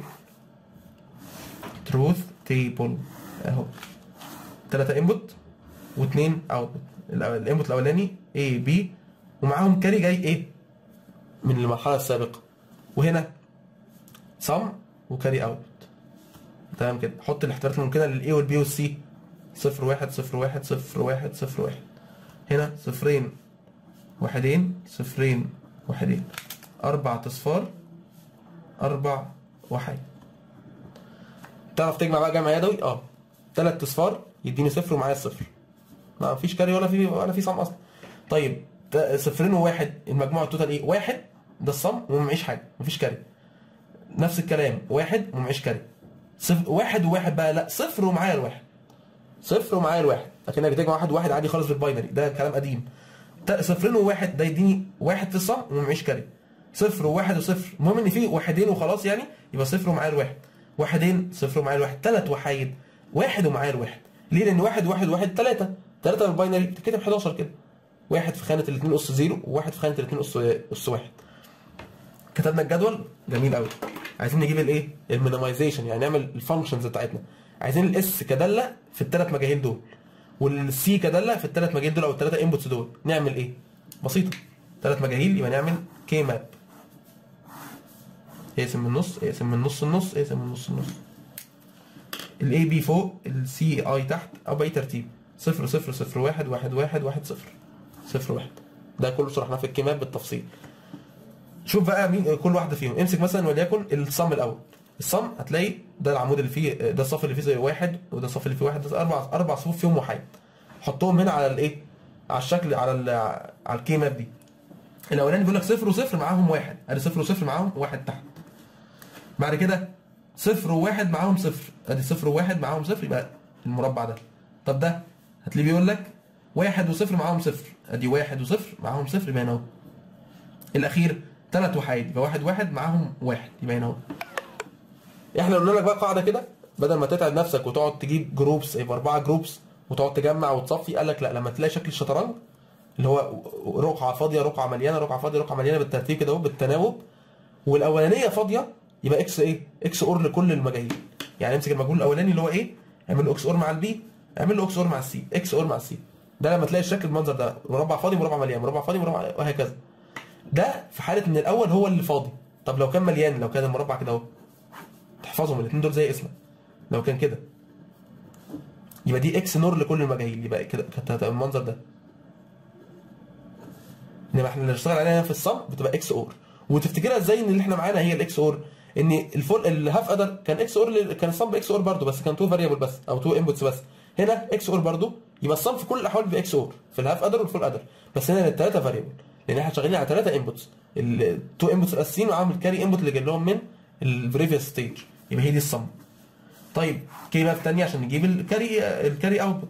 تروث تيبل اهو ثلاثه انبوت واثنين اوتبوت الانبوت الاولاني A B ومعاهم كاري جاي ايه من المرحله السابقه وهنا سم وكاري اوت تمام كده حط الاحتمالات الممكنه للاي والبي والسي صفر واحد صفر واحد صفر واحد صفر واحد هنا صفرين واحدين صفرين واحدين اربع اصفار اربع وحيد تعرف تجمع بقى جمع يدوي اه ثلاث اصفار يديني صفر ومعايا الصفر ما فيش كاري ولا في ولا في صم اصلا طيب ده صفرين وواحد المجموع التوتال ايه واحد ده الصم ومعيش حاجه مفيش كاري نفس الكلام واحد ومعيش كاري صفر واحد وواحد بقى لا صفر ومعايا الواحد صفر ومعايا الواحد لكنك تجمع واحد وواحد عادي خالص بالباينري ده كلام قديم تا- صفرين وواحد ده يديني واحد في الصم ومعيش كاري صفر وواحد وصفر المهم ان في واحدين وخلاص يعني يبقى صفر ومعايا الواحد واحدين صفر ومعايا الواحد ثلاث وحايد واحد ومعايا الواحد ليه لان واحد واحد واحد ثلاثة ثلاثة بالباينري بتتكتب 11 كده واحد في خانة الاثنين أس زيرو وواحد في خانة الاثنين أس أس واحد كتبنا الجدول جميل قوي عايزين نجيب الايه المينيمايزيشن يعني نعمل الفانكشنز بتاعتنا عايزين الاس كداله في الثلاث مجاهيل دول والسي كداله في الثلاث مجاهيل دول او الثلاثه انبوتس دول نعمل ايه بسيطه ثلاث مجاهيل يبقى نعمل كي ماب اقسم من النص اقسم من نص النص اقسم من نص النص الاي بي فوق السي اي تحت او باي ترتيب صفر صفر صفر واحد واحد واحد واحد صفر صفر واحد ده كله شرحناه في الكيمات بالتفصيل شوف بقى مين كل واحده فيهم امسك مثلا وليكن الصم الاول الصم هتلاقي ده العمود اللي فيه ده الصف اللي فيه زي واحد وده الصف اللي فيه واحد ده اربع اربع صفوف فيهم وحيد حطهم هنا على الايه على الشكل على ال على الكي ماب دي الاولاني بيقول لك صفر وصفر معاهم واحد ادي صفر وصفر معاهم واحد تحت بعد كده صفر وواحد معاهم صفر ادي صفر وواحد معاهم صفر يبقى المربع ده طب ده هتلاقيه بيقول لك واحد وصفر معاهم صفر ادي واحد وصفر معاهم صفر يبقى هنا اهو الاخير ثلاث وحيد يبقى واحد واحد معاهم واحد يبقى هنا اهو احنا قلنا لك بقى قاعده كده بدل ما تتعب نفسك وتقعد تجيب جروبس يبقى اربعه جروبس وتقعد تجمع وتصفي قال لك لا لما تلاقي شكل الشطرنج اللي هو رقعه فاضيه رقعه مليانه رقعه فاضيه رقعه مليانه بالترتيب كده اهو بالتناوب والاولانيه فاضيه يبقى اكس ايه اكس اور لكل المجاهيل يعني امسك المجهول الاولاني اللي هو ايه اعمل له اكس اور مع البي اعمل له اكس اور مع السي اكس اور مع السي ده لما تلاقي الشكل المنظر ده مربع فاضي مربع مليان مربع فاضي مربع وهكذا ده في حاله ان الاول هو اللي فاضي طب لو كان مليان لو كان المربع كده اهو تحفظهم الاثنين دول زي اسمك لو كان كده يبقى دي اكس نور لكل المجاهيل يبقى كده كانت هتبقى المنظر ده انما احنا اللي بنشتغل عليها في الصم بتبقى اكس اور وتفتكرها ازاي ان اللي احنا معانا هي الاكس اور ان الفول الهاف ادر كان اكس اور كان الصم اكس اور برضه بس كان تو فاريبل بس او تو انبوتس بس هنا اكس اور برضه يبقى الصم في كل الاحوال باكس اور في الهاف ادر والفول ادر بس هنا الثلاثه فاريبل لان احنا شغالين على ثلاثه انبوتس التو انبوتس الاساسيين وعامل الكاري انبوت اللي جاي لهم من البريفيوس ستيج يبقى هي دي الصم طيب كي بقى الثانيه عشان نجيب الكاري الكاري اوتبوت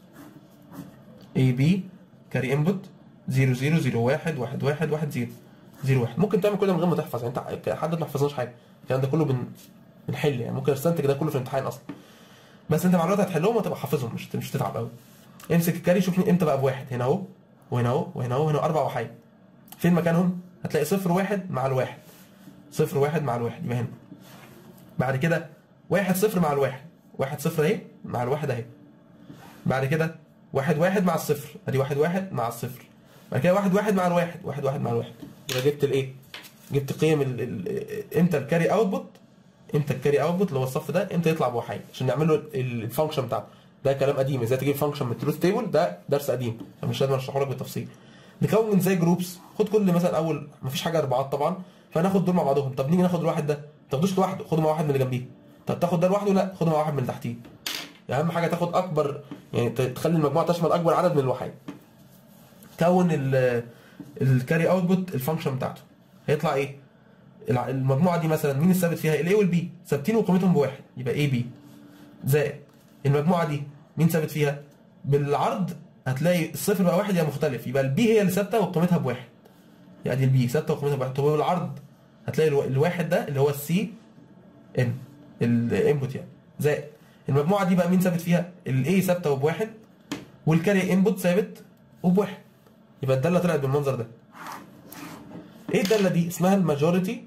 اي بي كاري انبوت 0 0 0 1 1 1 1 0 0 1 ممكن تعمل كل ده من غير ما تحفظ يعني انت حد ما حفظناش حاجه الكلام ده كله بن بنحل يعني ممكن استنتج ده كله في الامتحان اصلا بس انت مع الوقت هتحلهم وتبقى حافظهم مش مش تتعب قوي امسك الكاري شوف امتى بقى بواحد هنا اهو وهنا اهو وهنا اهو وهنا اربع وحيد فين مكانهم هتلاقي صفر واحد مع الواحد صفر واحد مع الواحد يبقى هنا بعد كده واحد صفر مع الواحد واحد صفر اهي مع الواحد اهي بعد كده واحد واحد مع الصفر ادي واحد واحد مع الصفر بعد كده واحد واحد مع الواحد واحد واحد مع الواحد يبقى جبت الايه جبت قيم ال ال امتى الكاري اوتبوت امتى الكاري اوتبوت اللي هو الصف ده امتى يطلع بوحيد عشان نعمل له ال- الفانكشن بتاعته ده كلام قديم ازاي تجيب فانكشن من التروث تيبل ده درس قديم فمش لازم اشرحه لك بالتفصيل نكون ازاي جروبس خد كل مثلا اول مفيش حاجه اربعات طبعا فناخد دول مع بعضهم طب نيجي ناخد الواحد ده ما تاخدوش لوحده خده مع واحد من اللي جنبيه طب تاخد ده لوحده لا خده مع واحد من اللي تحتيه اهم حاجه تاخد اكبر يعني ت- تخلي المجموعه تشمل اكبر عدد من الوحيد كون ال الكاري اوتبوت الفانكشن بتاعته هيطلع ايه الع- المجموعه دي مثلا مين الثابت فيها الاي والبي ثابتين وقيمتهم بواحد يبقى اي بي زائد المجموعه دي مين ثابت فيها بالعرض هتلاقي الصفر بقى واحد يا مختلف يبقى البي هي اللي ثابته وقيمتها بواحد يعني دي البي ثابته وقيمتها بواحد طب بالعرض هتلاقي الو- الواحد ده اللي هو السي ان الانبوت يعني زائد المجموعه دي بقى مين ثابت فيها الاي ثابته وبواحد والكاري انبوت ثابت وبواحد يبقى الداله طلعت بالمنظر ده ايه الداله دي اسمها الماجوريتي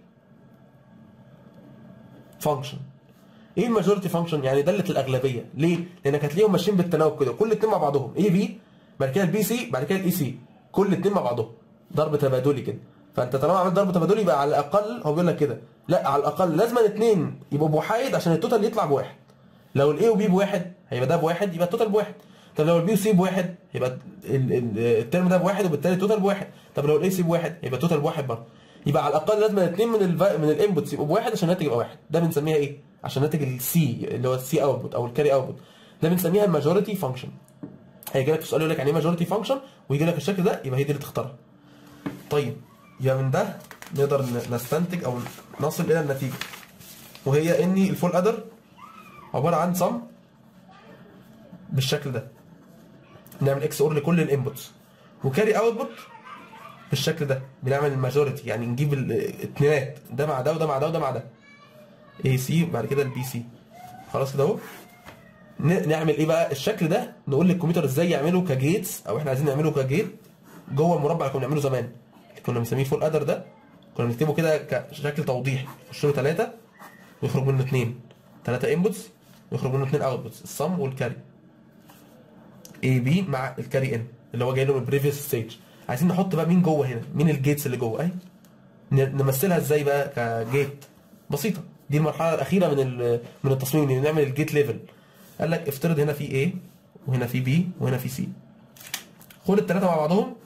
فانكشن ايه الماجوريتي فانكشن يعني داله الاغلبيه ليه لانك هتلاقيهم ماشيين بالتناوب كده كل اتنين مع بعضهم اي بي بعد كده البي سي بعد كده الاي سي كل اتنين مع بعضهم ضرب تبادلي كده فانت طالما عملت ضرب تبادلي يبقى على الاقل هو بيقول لك كده لا على الاقل لازم اتنين يبقوا بوحايد عشان التوتال يطلع بواحد لو الاي وبي بواحد هيبقى ده بواحد يبقى التوتال بواحد طب لو البي وسي بواحد يبقى ال- ال- الترم ده بواحد وبالتالي التوتال بواحد طب لو الاي سي بواحد يبقى التوتال بواحد برضه يبقى على الاقل لازم الاثنين من ال من الانبوتس يبقوا بواحد عشان الناتج يبقى واحد ده بنسميها ايه عشان ناتج السي اللي هو السي اوتبوت او الكاري اوتبوت ده بنسميها الماجوريتي فانكشن هيجي لك سؤال يقول لك يعني ايه ماجوريتي فانكشن ويجي لك الشكل ده يبقى هي دي اللي تختارها طيب يبقى من ده نقدر ن- نستنتج او نصل الى النتيجه وهي ان الفول ادر عباره عن صم بالشكل ده نعمل اكس اور لكل الانبوتس وكاري اوتبوت بالشكل ده بنعمل الماجوريتي يعني نجيب الاثنينات ده مع ده وده مع ده وده مع ده اي سي بعد كده البي سي خلاص كده اهو ن- نعمل ايه بقى الشكل ده نقول للكمبيوتر ازاي يعمله كجيتس او احنا عايزين نعمله كجيت جوه المربع اللي كنا بنعمله زمان اللي كنا بنسميه فول ادر ده كنا بنكتبه كده كشكل توضيحي يخش له ثلاثه ويخرج منه اثنين ثلاثه انبوتس ويخرج منه اثنين اوتبوتس الصم والكاري اي بي مع الكاري ان اللي هو جاي له من البريفيوس ستيج عايزين نحط بقى مين جوه هنا مين الجيتس اللي جوه اهي ن- نمثلها ازاي بقى كجيت بسيطه دي المرحله الاخيره من ال- من التصميم ان نعمل الجيت ليفل قال لك افترض هنا في A وهنا في B وهنا في C خد الثلاثه مع بعضهم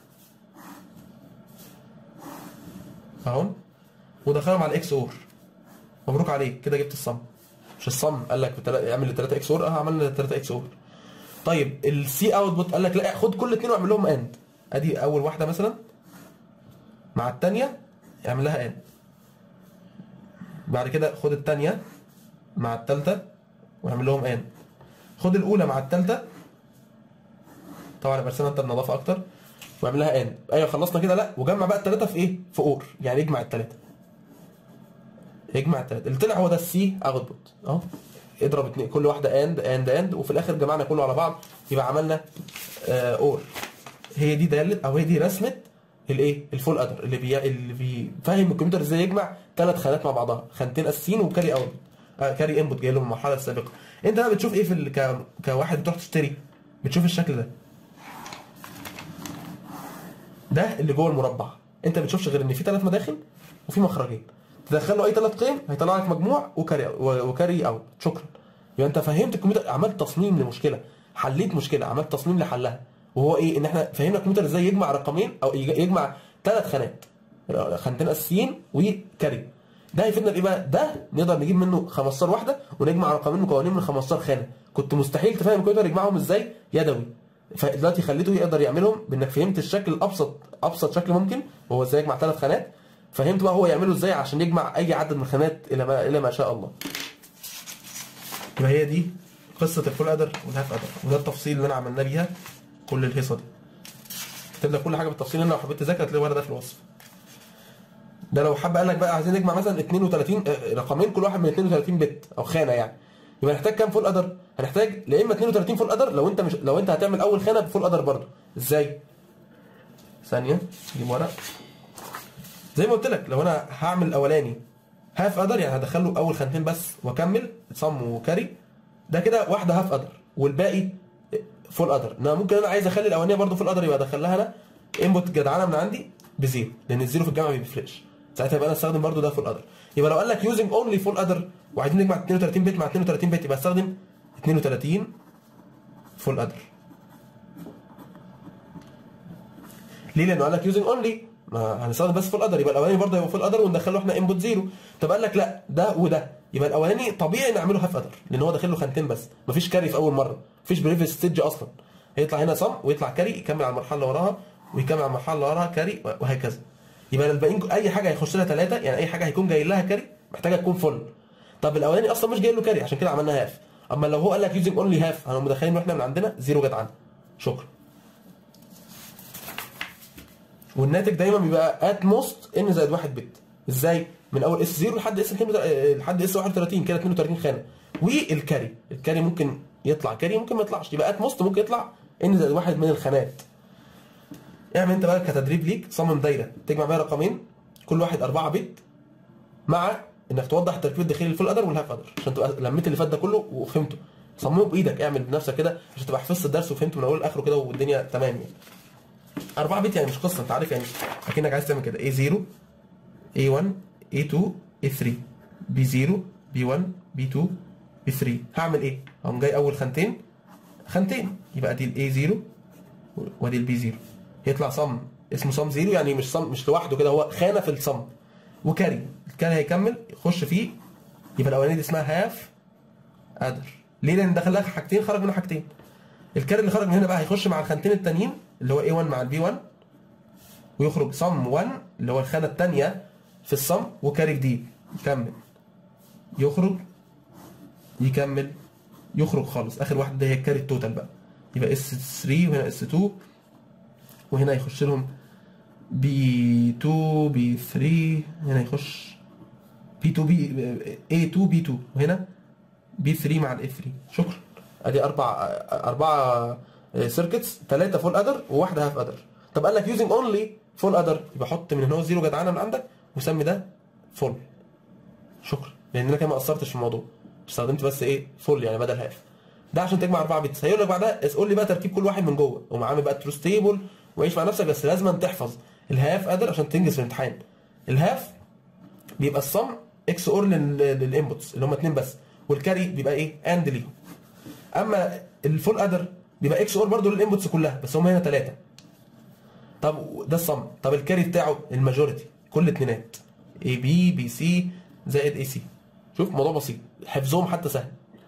اهم ودخلهم على الاكس اور مبروك عليك كده جبت الصم مش الصم قال لك بتلا- اعمل الثلاثه اكس اور اه عملنا الثلاثه اكس اور طيب السي اوتبوت قال لك لا خد كل اثنين واعمل لهم اند ادي اول واحده مثلا مع الثانيه اعمل لها اند بعد كده خد الثانيه مع الثالثه واعمل لهم اند خد الاولى مع الثالثه طبعا برسمها انت بنظافه اكتر واعمل لها اند ايوه خلصنا كده لا وجمع بقى الثلاثه في ايه في اور يعني اجمع الثلاثه اجمع الثلاثه اللي طلع هو ده السي اوتبوت اهو اضرب اتنين كل واحده اند اند اند وفي الاخر جمعنا كله على بعض يبقى عملنا آه اور هي دي داله او هي دي رسمه الايه الفول ادر اللي بي اللي بيفهم الكمبيوتر ازاي يجمع ثلاث خانات مع بعضها خانتين اساسيين وكاري اوت آه كاري انبوت جاي له من المرحله السابقه انت بقى بتشوف ايه في ال... ك... كواحد بتروح تشتري بتشوف الشكل ده ده اللي جوه المربع انت ما بتشوفش غير ان في ثلاث مداخل وفي مخرجين تدخل له اي ثلاث قيم هيطلع لك مجموع وكاري وكاري اوت شكرا يبقى انت فهمت الكمبيوتر عملت تصميم لمشكله حليت مشكله عملت تصميم لحلها وهو ايه ان احنا فهمنا الكمبيوتر ازاي يجمع رقمين او يج- يجمع ثلاث خانات خانتين اساسيين وكاري ده هيفيدنا بايه بقى ده نقدر نجيب منه 15 واحده ونجمع رقمين مكونين من 15 خانه كنت مستحيل تفهم الكمبيوتر يجمعهم ازاي يدوي فدلوقتي خليته يقدر يعملهم بانك فهمت الشكل الابسط ابسط شكل ممكن وهو ازاي يجمع ثلاث خانات فهمت بقى هو يعمله ازاي عشان يجمع اي عدد من الخانات الى ما الى ما شاء الله يبقى هي دي قصه الفول ادر والهاف ادر وده التفصيل اللي انا عملنا بيها كل الهيصه دي كتب لك كل حاجه بالتفصيل لو حبيت تذاكر هتلاقي ورقه ده في الوصف ده لو حب قال لك بقى عايزين نجمع مثلا 32 آه، رقمين كل واحد من 32 بت او خانه يعني يبقى هنحتاج كام فول ادر؟ هنحتاج لا اما 32 فول ادر لو انت مش لو انت هتعمل اول خانه بفول ادر برضه ازاي؟ ثانيه نجيب ورق زي ما قلت لك لو انا هعمل الاولاني هاف ادر يعني هدخل له اول خانتين بس واكمل صم وكاري ده كده واحده هاف ادر والباقي فول ادر انا ممكن انا عايز اخلي الاولانيه برضو فول ادر يبقى ادخل لها انا انبوت جدعانه من عندي بزيرو لان الزيرو في الجامعه ما بيفرقش ساعتها يبقى انا استخدم برضو ده فول ادر يبقى لو قال لك يوزنج اونلي فول ادر وعايزين نجمع 32 بت مع 32 بت يبقى استخدم 32 فول ادر ليه؟ لانه قال لك يوزنج اونلي ما هنستخدم بس فول ادر يبقى الاولاني برضه هيبقى فول ادر وندخله احنا انبوت زيرو طب قال لك لا ده وده يبقى الاولاني طبيعي نعمله هاف ادر لان هو داخل له خانتين بس مفيش كاري في اول مره مفيش بريفيس ستيج اصلا هيطلع هنا صم ويطلع كاري يكمل على المرحله اللي وراها ويكمل على المرحله اللي وراها كاري وهكذا يبقى الباقيين اي حاجه هيخش لها ثلاثه يعني اي حاجه هيكون جاي لها كاري محتاجه تكون فل طب الاولاني اصلا مش جاي له كاري عشان كده عملنا هاف اما لو هو قال لك يوزنج اونلي هاف هنقوم مدخلين احنا من عندنا زيرو جدعان شكرا والناتج دايما بيبقى ات موست ان زائد 1 بت ازاي من اول اس 0 لحد اس لحد اس 31 كده 32 خانه والكاري الكاري ممكن يطلع كاري ممكن ما يطلعش يبقى ات موست ممكن يطلع ان زائد 1 من الخانات اعمل انت بقى كتدريب ليك صمم دايره تجمع بيها رقمين كل واحد 4 بت مع انك توضح التركيب الداخلي للفول ادر والهاف ادر عشان تبقى لميت اللي فات ده كله وفهمته صممه بايدك اعمل بنفسك كده عشان تبقى حفظت الدرس وفهمته من اوله لاخره كده والدنيا تمام يعني 4 بت يعني مش قصه انت عارف يعني اكنك عايز تعمل كده A0 A1 A2 A3 B0 B1 B2 B3 هعمل ايه؟ هقوم جاي اول خانتين خانتين يبقى دي الاي 0 وادي البي 0 يطلع صم اسمه صم 0 يعني مش صم مش لوحده كده هو خانه في الصم وكاري الكاري هيكمل يخش فيه يبقى الاولانيه دي اسمها هاف ادر ليه؟ لان دخل لها حاجتين خرج منها حاجتين الكاري اللي خرج من هنا بقى هيخش مع الخانتين التانيين اللي هو A1 مع البي 1 ويخرج صم 1 اللي هو الخانه الثانيه في الصم وكاري جديد يكمل يخرج يكمل يخرج خالص اخر واحده هي الكاري التوتال بقى يبقى اس 3 وهنا اس 2 وهنا يخش لهم بي 2 بي 3 هنا يخش بي 2 بي اي 2 بي 2 وهنا بي 3 مع الاف 3 شكرا ادي اربع اربعه سيركتس ثلاثه فول ادر وواحده هاف ادر طب قال لك يوزنج اونلي فول ادر يبقى حط من هنا هو زيرو جدعانه من عندك وسمي ده فول شكرا لان انا كده ما قصرتش في الموضوع استخدمت بس ايه فول يعني بدل هاف ده عشان تجمع 4 بيتس هيقول لك بعدها قول لي بقى تركيب كل واحد من جوه ومع عامل بقى تروس تيبل وعيش مع نفسك بس لازم تحفظ الهاف قادر عشان تنجز في الامتحان الهاف بيبقى الصم اكس اور للانبوتس اللي هم اتنين بس والكاري بيبقى ايه اند ليهم اما الفول ادر بيبقى اكس اور برضه للانبوتس كلها بس هم هنا ثلاثه طب ده الصم طب الكاري بتاعه الماجوريتي كل اتنينات اي بي بي سي زائد اي سي شوف موضوع بسيط حفظهم حتى سهل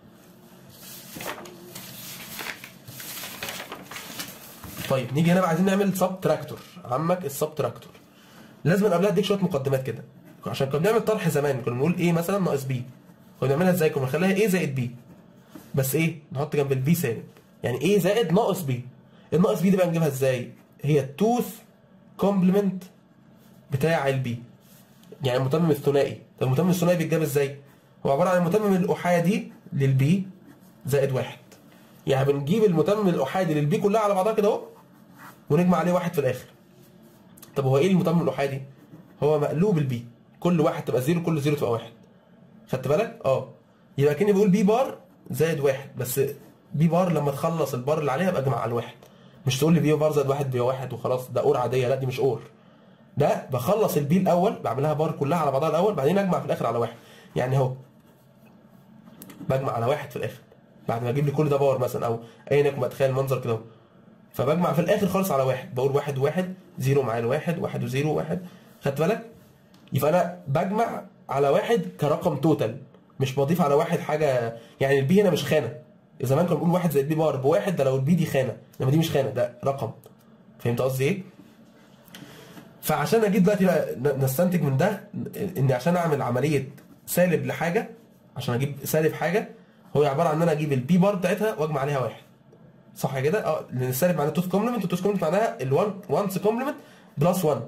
طيب نيجي هنا بقى عايزين نعمل سب تراكتور عمك السب تراكتور لازم قبلها اديك شويه مقدمات كده عشان كنا بنعمل طرح زمان كنا بنقول ايه مثلا ناقص بي كنا بنعملها ازاي كنا بنخليها ايه زائد بي بس ايه نحط جنب البي سالب يعني ايه زائد ناقص بي الناقص بي دي بقى نجيبها ازاي هي التوث كومبلمنت بتاع البي يعني المتمم الثنائي طب المتمم الثنائي بيتجاب ازاي هو عباره عن المتمم الاحادي للبي زائد واحد يعني بنجيب المتمم الاحادي للبي كلها على بعضها كده اهو ونجمع عليه واحد في الاخر طب هو ايه المتمم الاحادي هو مقلوب البي كل واحد تبقى زيرو كل زيرو تبقى واحد خدت بالك اه يبقى كاني بقول بي بار زائد واحد بس بي بار لما تخلص البار اللي عليها يبقى اجمع على الواحد مش تقول لي بي بار زائد واحد بي واحد وخلاص ده اور عاديه لا دي مش اور ده بخلص البي الاول بعملها بار كلها على بعضها الاول بعدين اجمع في الاخر على واحد يعني اهو بجمع على واحد في الاخر بعد ما اجيب لي كل ده باور مثلا او ايا يكن بتخيل المنظر كده اهو فبجمع في الاخر خالص على واحد بقول واحد وواحد زيرو مع الواحد واحد وزيرو واحد خدت بالك؟ يبقى انا بجمع على واحد كرقم توتال مش بضيف على واحد حاجه يعني البي هنا مش خانه زمان كنا بنقول واحد زائد بي بار بواحد ده لو البي دي خانه انما دي مش خانه ده رقم فهمت قصدي ايه؟ فعشان اجيب دلوقتي بقى نستنتج من ده ان عشان اعمل عمليه سالب لحاجه عشان اجيب سالب حاجه هو عباره عن ان انا اجيب البي بار بتاعتها واجمع عليها واحد صح كده؟ اه لان السالب معناه توث كومبلمنت والتوث كومبلمنت معناها ال1 وانس كومبلمنت بلس 1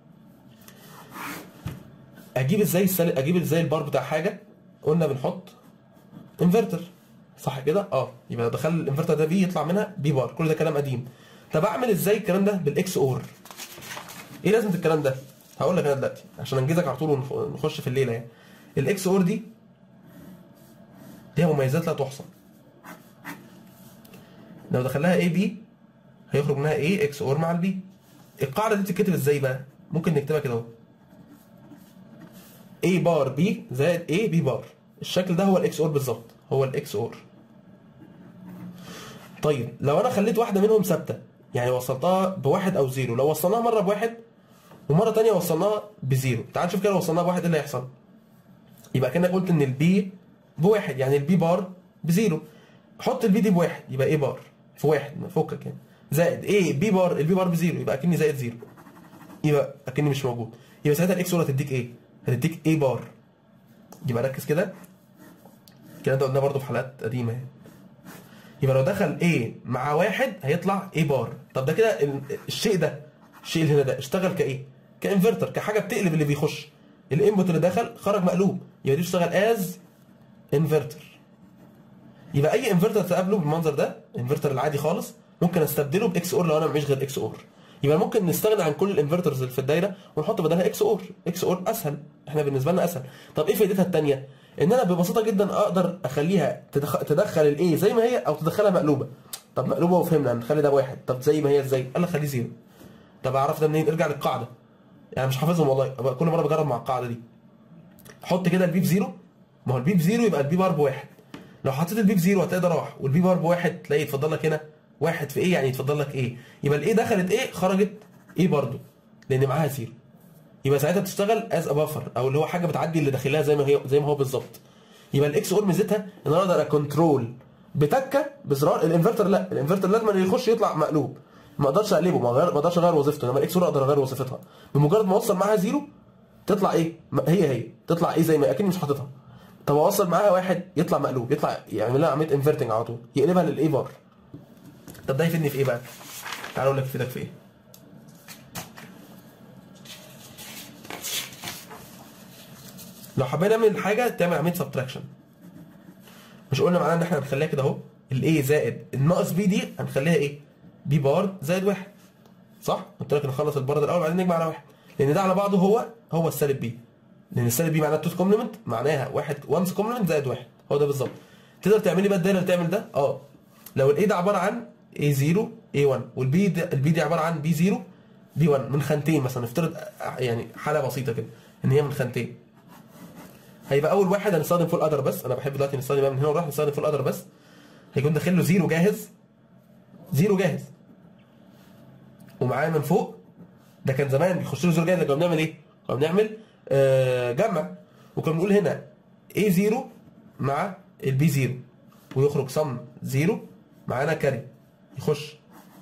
اجيب ازاي السالب اجيب ازاي البار بتاع حاجه قلنا بنحط انفرتر صح كده؟ اه يبقى دخل الانفرتر ده بي يطلع منها بي بار كل ده كلام قديم طب اعمل ازاي الكلام ده بالاكس اور ايه لازمه الكلام ده؟ هقول لك انا دلوقتي عشان انجزك على طول ونخش في الليله يعني الاكس اور دي ليها مميزات لا تحصى لو دخلها اي بي هيخرج منها ايه اكس اور مع البي القاعده دي بتتكتب ازاي بقى ممكن نكتبها كده اهو A بار بي زائد A بي بار الشكل ده هو الاكس اور بالظبط هو الاكس اور طيب لو انا خليت واحده منهم ثابته يعني وصلتها بواحد او زيرو لو وصلناها مره بواحد ومره تانية وصلناها بزيرو تعال نشوف كده لو وصلناها بواحد ايه اللي هيحصل يبقى كانك قلت ان البي بواحد يعني البي بار بزيرو حط البي دي بواحد يبقى ايه بار في واحد فكك يعني زائد ايه بي بار البي بار بزيرو يبقى اكني زائد زيرو يبقى اكني مش موجود يبقى ساعتها الاكس اور هتديك ايه؟ هتديك ايه بار يبقى ركز كده الكلام ده قلناه برضه في حلقات قديمه يعني يبقى لو دخل A مع واحد هيطلع A بار طب ده كده ال- الشيء ده الشيء اللي هنا ده اشتغل كايه؟ كانفرتر كحاجه بتقلب اللي بيخش الانبوت اللي دخل خرج مقلوب يبقى دي تشتغل از انفرتر يبقى اي انفرتر تقابله بالمنظر ده الانفرتر العادي خالص ممكن استبدله باكس اور لو انا مفيش غير اكس اور يبقى ممكن نستغنى عن كل الانفرترز اللي في الدايره ونحط بدلها اكس اور اكس اور اسهل احنا بالنسبه لنا اسهل طب ايه فائدتها الثانيه ان انا ببساطه جدا اقدر اخليها تدخ... تدخل الاي زي ما هي او تدخلها مقلوبه طب مقلوبه وفهمنا نخلي ده بواحد طب زي ما هي ازاي قال لك خليه زيرو طب اعرف ده منين ارجع للقاعده يعني مش حافظهم والله أبقى كل مره بجرب مع القاعده دي حط كده البي بزيرو ما هو البي بزيرو يبقى البي بار بواحد لو حطيت البي بزيرو هتلاقي ده راح والبي بار بواحد تلاقي يتفضل لك هنا واحد في ايه يعني يتفضل لك ايه يبقى الايه دخلت ايه خرجت ايه برضو لان معاها زيرو يبقى ساعتها بتشتغل از بافر او اللي هو حاجه بتعدي اللي داخلها زي ما هي زي ما هو بالظبط يبقى الاكس اور ميزتها ان انا اقدر اكونترول بتكه بزرار الانفرتر لا الانفرتر لازم اللي يخش يطلع مقلوب ما اقدرش اقلبه ما أغير- ما اقدرش اغير وظيفته انما الاكس اور اقدر اغير وظيفتها بمجرد ما اوصل معاها زيرو تطلع ايه ما- هي هي تطلع ايه زي ما اكني مش حاططها طب اوصل معاها واحد يطلع مقلوب يطلع يعمل لها عمليه انفرتنج على طول يقلبها للاي بار طب ده يفيدني في ايه بقى تعال اقول لك يفيدك في ايه لو حبينا نعمل حاجه تعمل عمليه سبتراكشن مش قلنا معناها ان احنا هنخليها كده اهو الاي زائد الناقص بي دي هنخليها ايه بي بار زائد واحد صح قلت لك نخلص البار ده الاول بعدين نجمع على واحد لان ده على بعضه هو هو السالب بي لان السالب بي معناها توت كومبلمنت معناها واحد وانس كومبلمنت زائد واحد هو ده بالظبط تقدر تعملي بقى الدايره اللي تعمل ده اه لو الاي ده عباره عن A0 A1 والبي ده البي دي عباره عن B0 B1 من خانتين مثلا نفترض يعني حاله بسيطه كده ان هي من خانتين هيبقى اول واحد هنستخدم فول ادر بس انا بحب دلوقتي نستخدم بقى من هنا وراح نستخدم فول ادر بس هيكون داخل له زيرو جاهز زيرو جاهز ومعاه من فوق ده كان زمان بيخش له زيرو جاهز كنا بنعمل ايه؟ كنا بنعمل آه جمع وكنا بنقول هنا A0 مع البي 0 ويخرج صم 0 معانا كاري يخش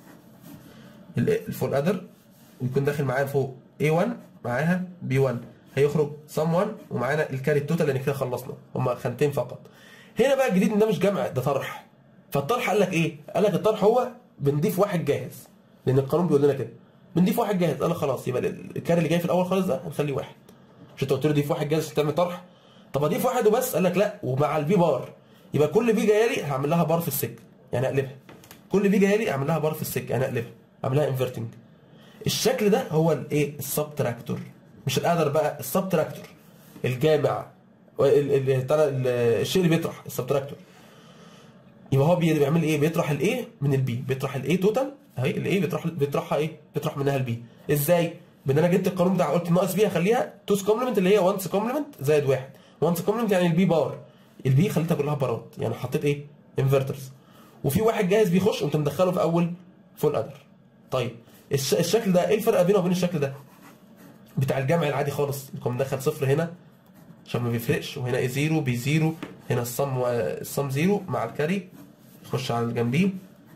ال- الفول ادر ويكون داخل معايا فوق A1 معاها B1 هيخرج صم 1 ومعانا الكاري التوتال لان كده خلصنا هما خانتين فقط هنا بقى الجديد ان ده مش جمع ده طرح فالطرح قال لك ايه؟ قال لك الطرح هو بنضيف واحد جاهز لان القانون بيقول لنا كده بنضيف واحد جاهز قال لك خلاص يبقى ال- الكاري اللي جاي في الاول خالص ده هنخليه واحد مش انت قلت له ضيف واحد جاهز عشان تعمل طرح طب اضيف واحد وبس قال لك لا ومع البي بار يبقى كل بي جايه لي هعمل لها بار في السكه يعني اقلبها كل بي جايه لي اعمل لها بار في السكه يعني اقلبها اعمل لها انفرتنج الشكل ده هو الايه السبتراكتور مش الادر بقى السبتراكتور الجامع ال- ال- بتاع ال- الشيء اللي بيطرح السبتراكتور يبقى هو بي- بيعمل ايه بيطرح الايه من البي بيطرح الايه توتال اهي الايه بيطرح بيطرحها ايه بيطرح منها البي ازاي بان انا جبت القانون بتاع قلت ناقص بي هخليها توس كومبلمنت اللي هي وانس كومبلمنت زائد واحد وانس كومبلمنت يعني البي بار البي خليتها كلها بارات يعني حطيت ايه انفرترز وفي واحد جاهز بيخش قمت مدخله في اول فول ادر طيب الش... الشكل ده ايه الفرق بينه وبين الشكل ده بتاع الجمع العادي خالص نكون مدخل صفر هنا عشان ما بيفرقش وهنا ايه زيرو بي زيرو هنا الصم و... الصم زيرو مع الكاري يخش على اللي جنبيه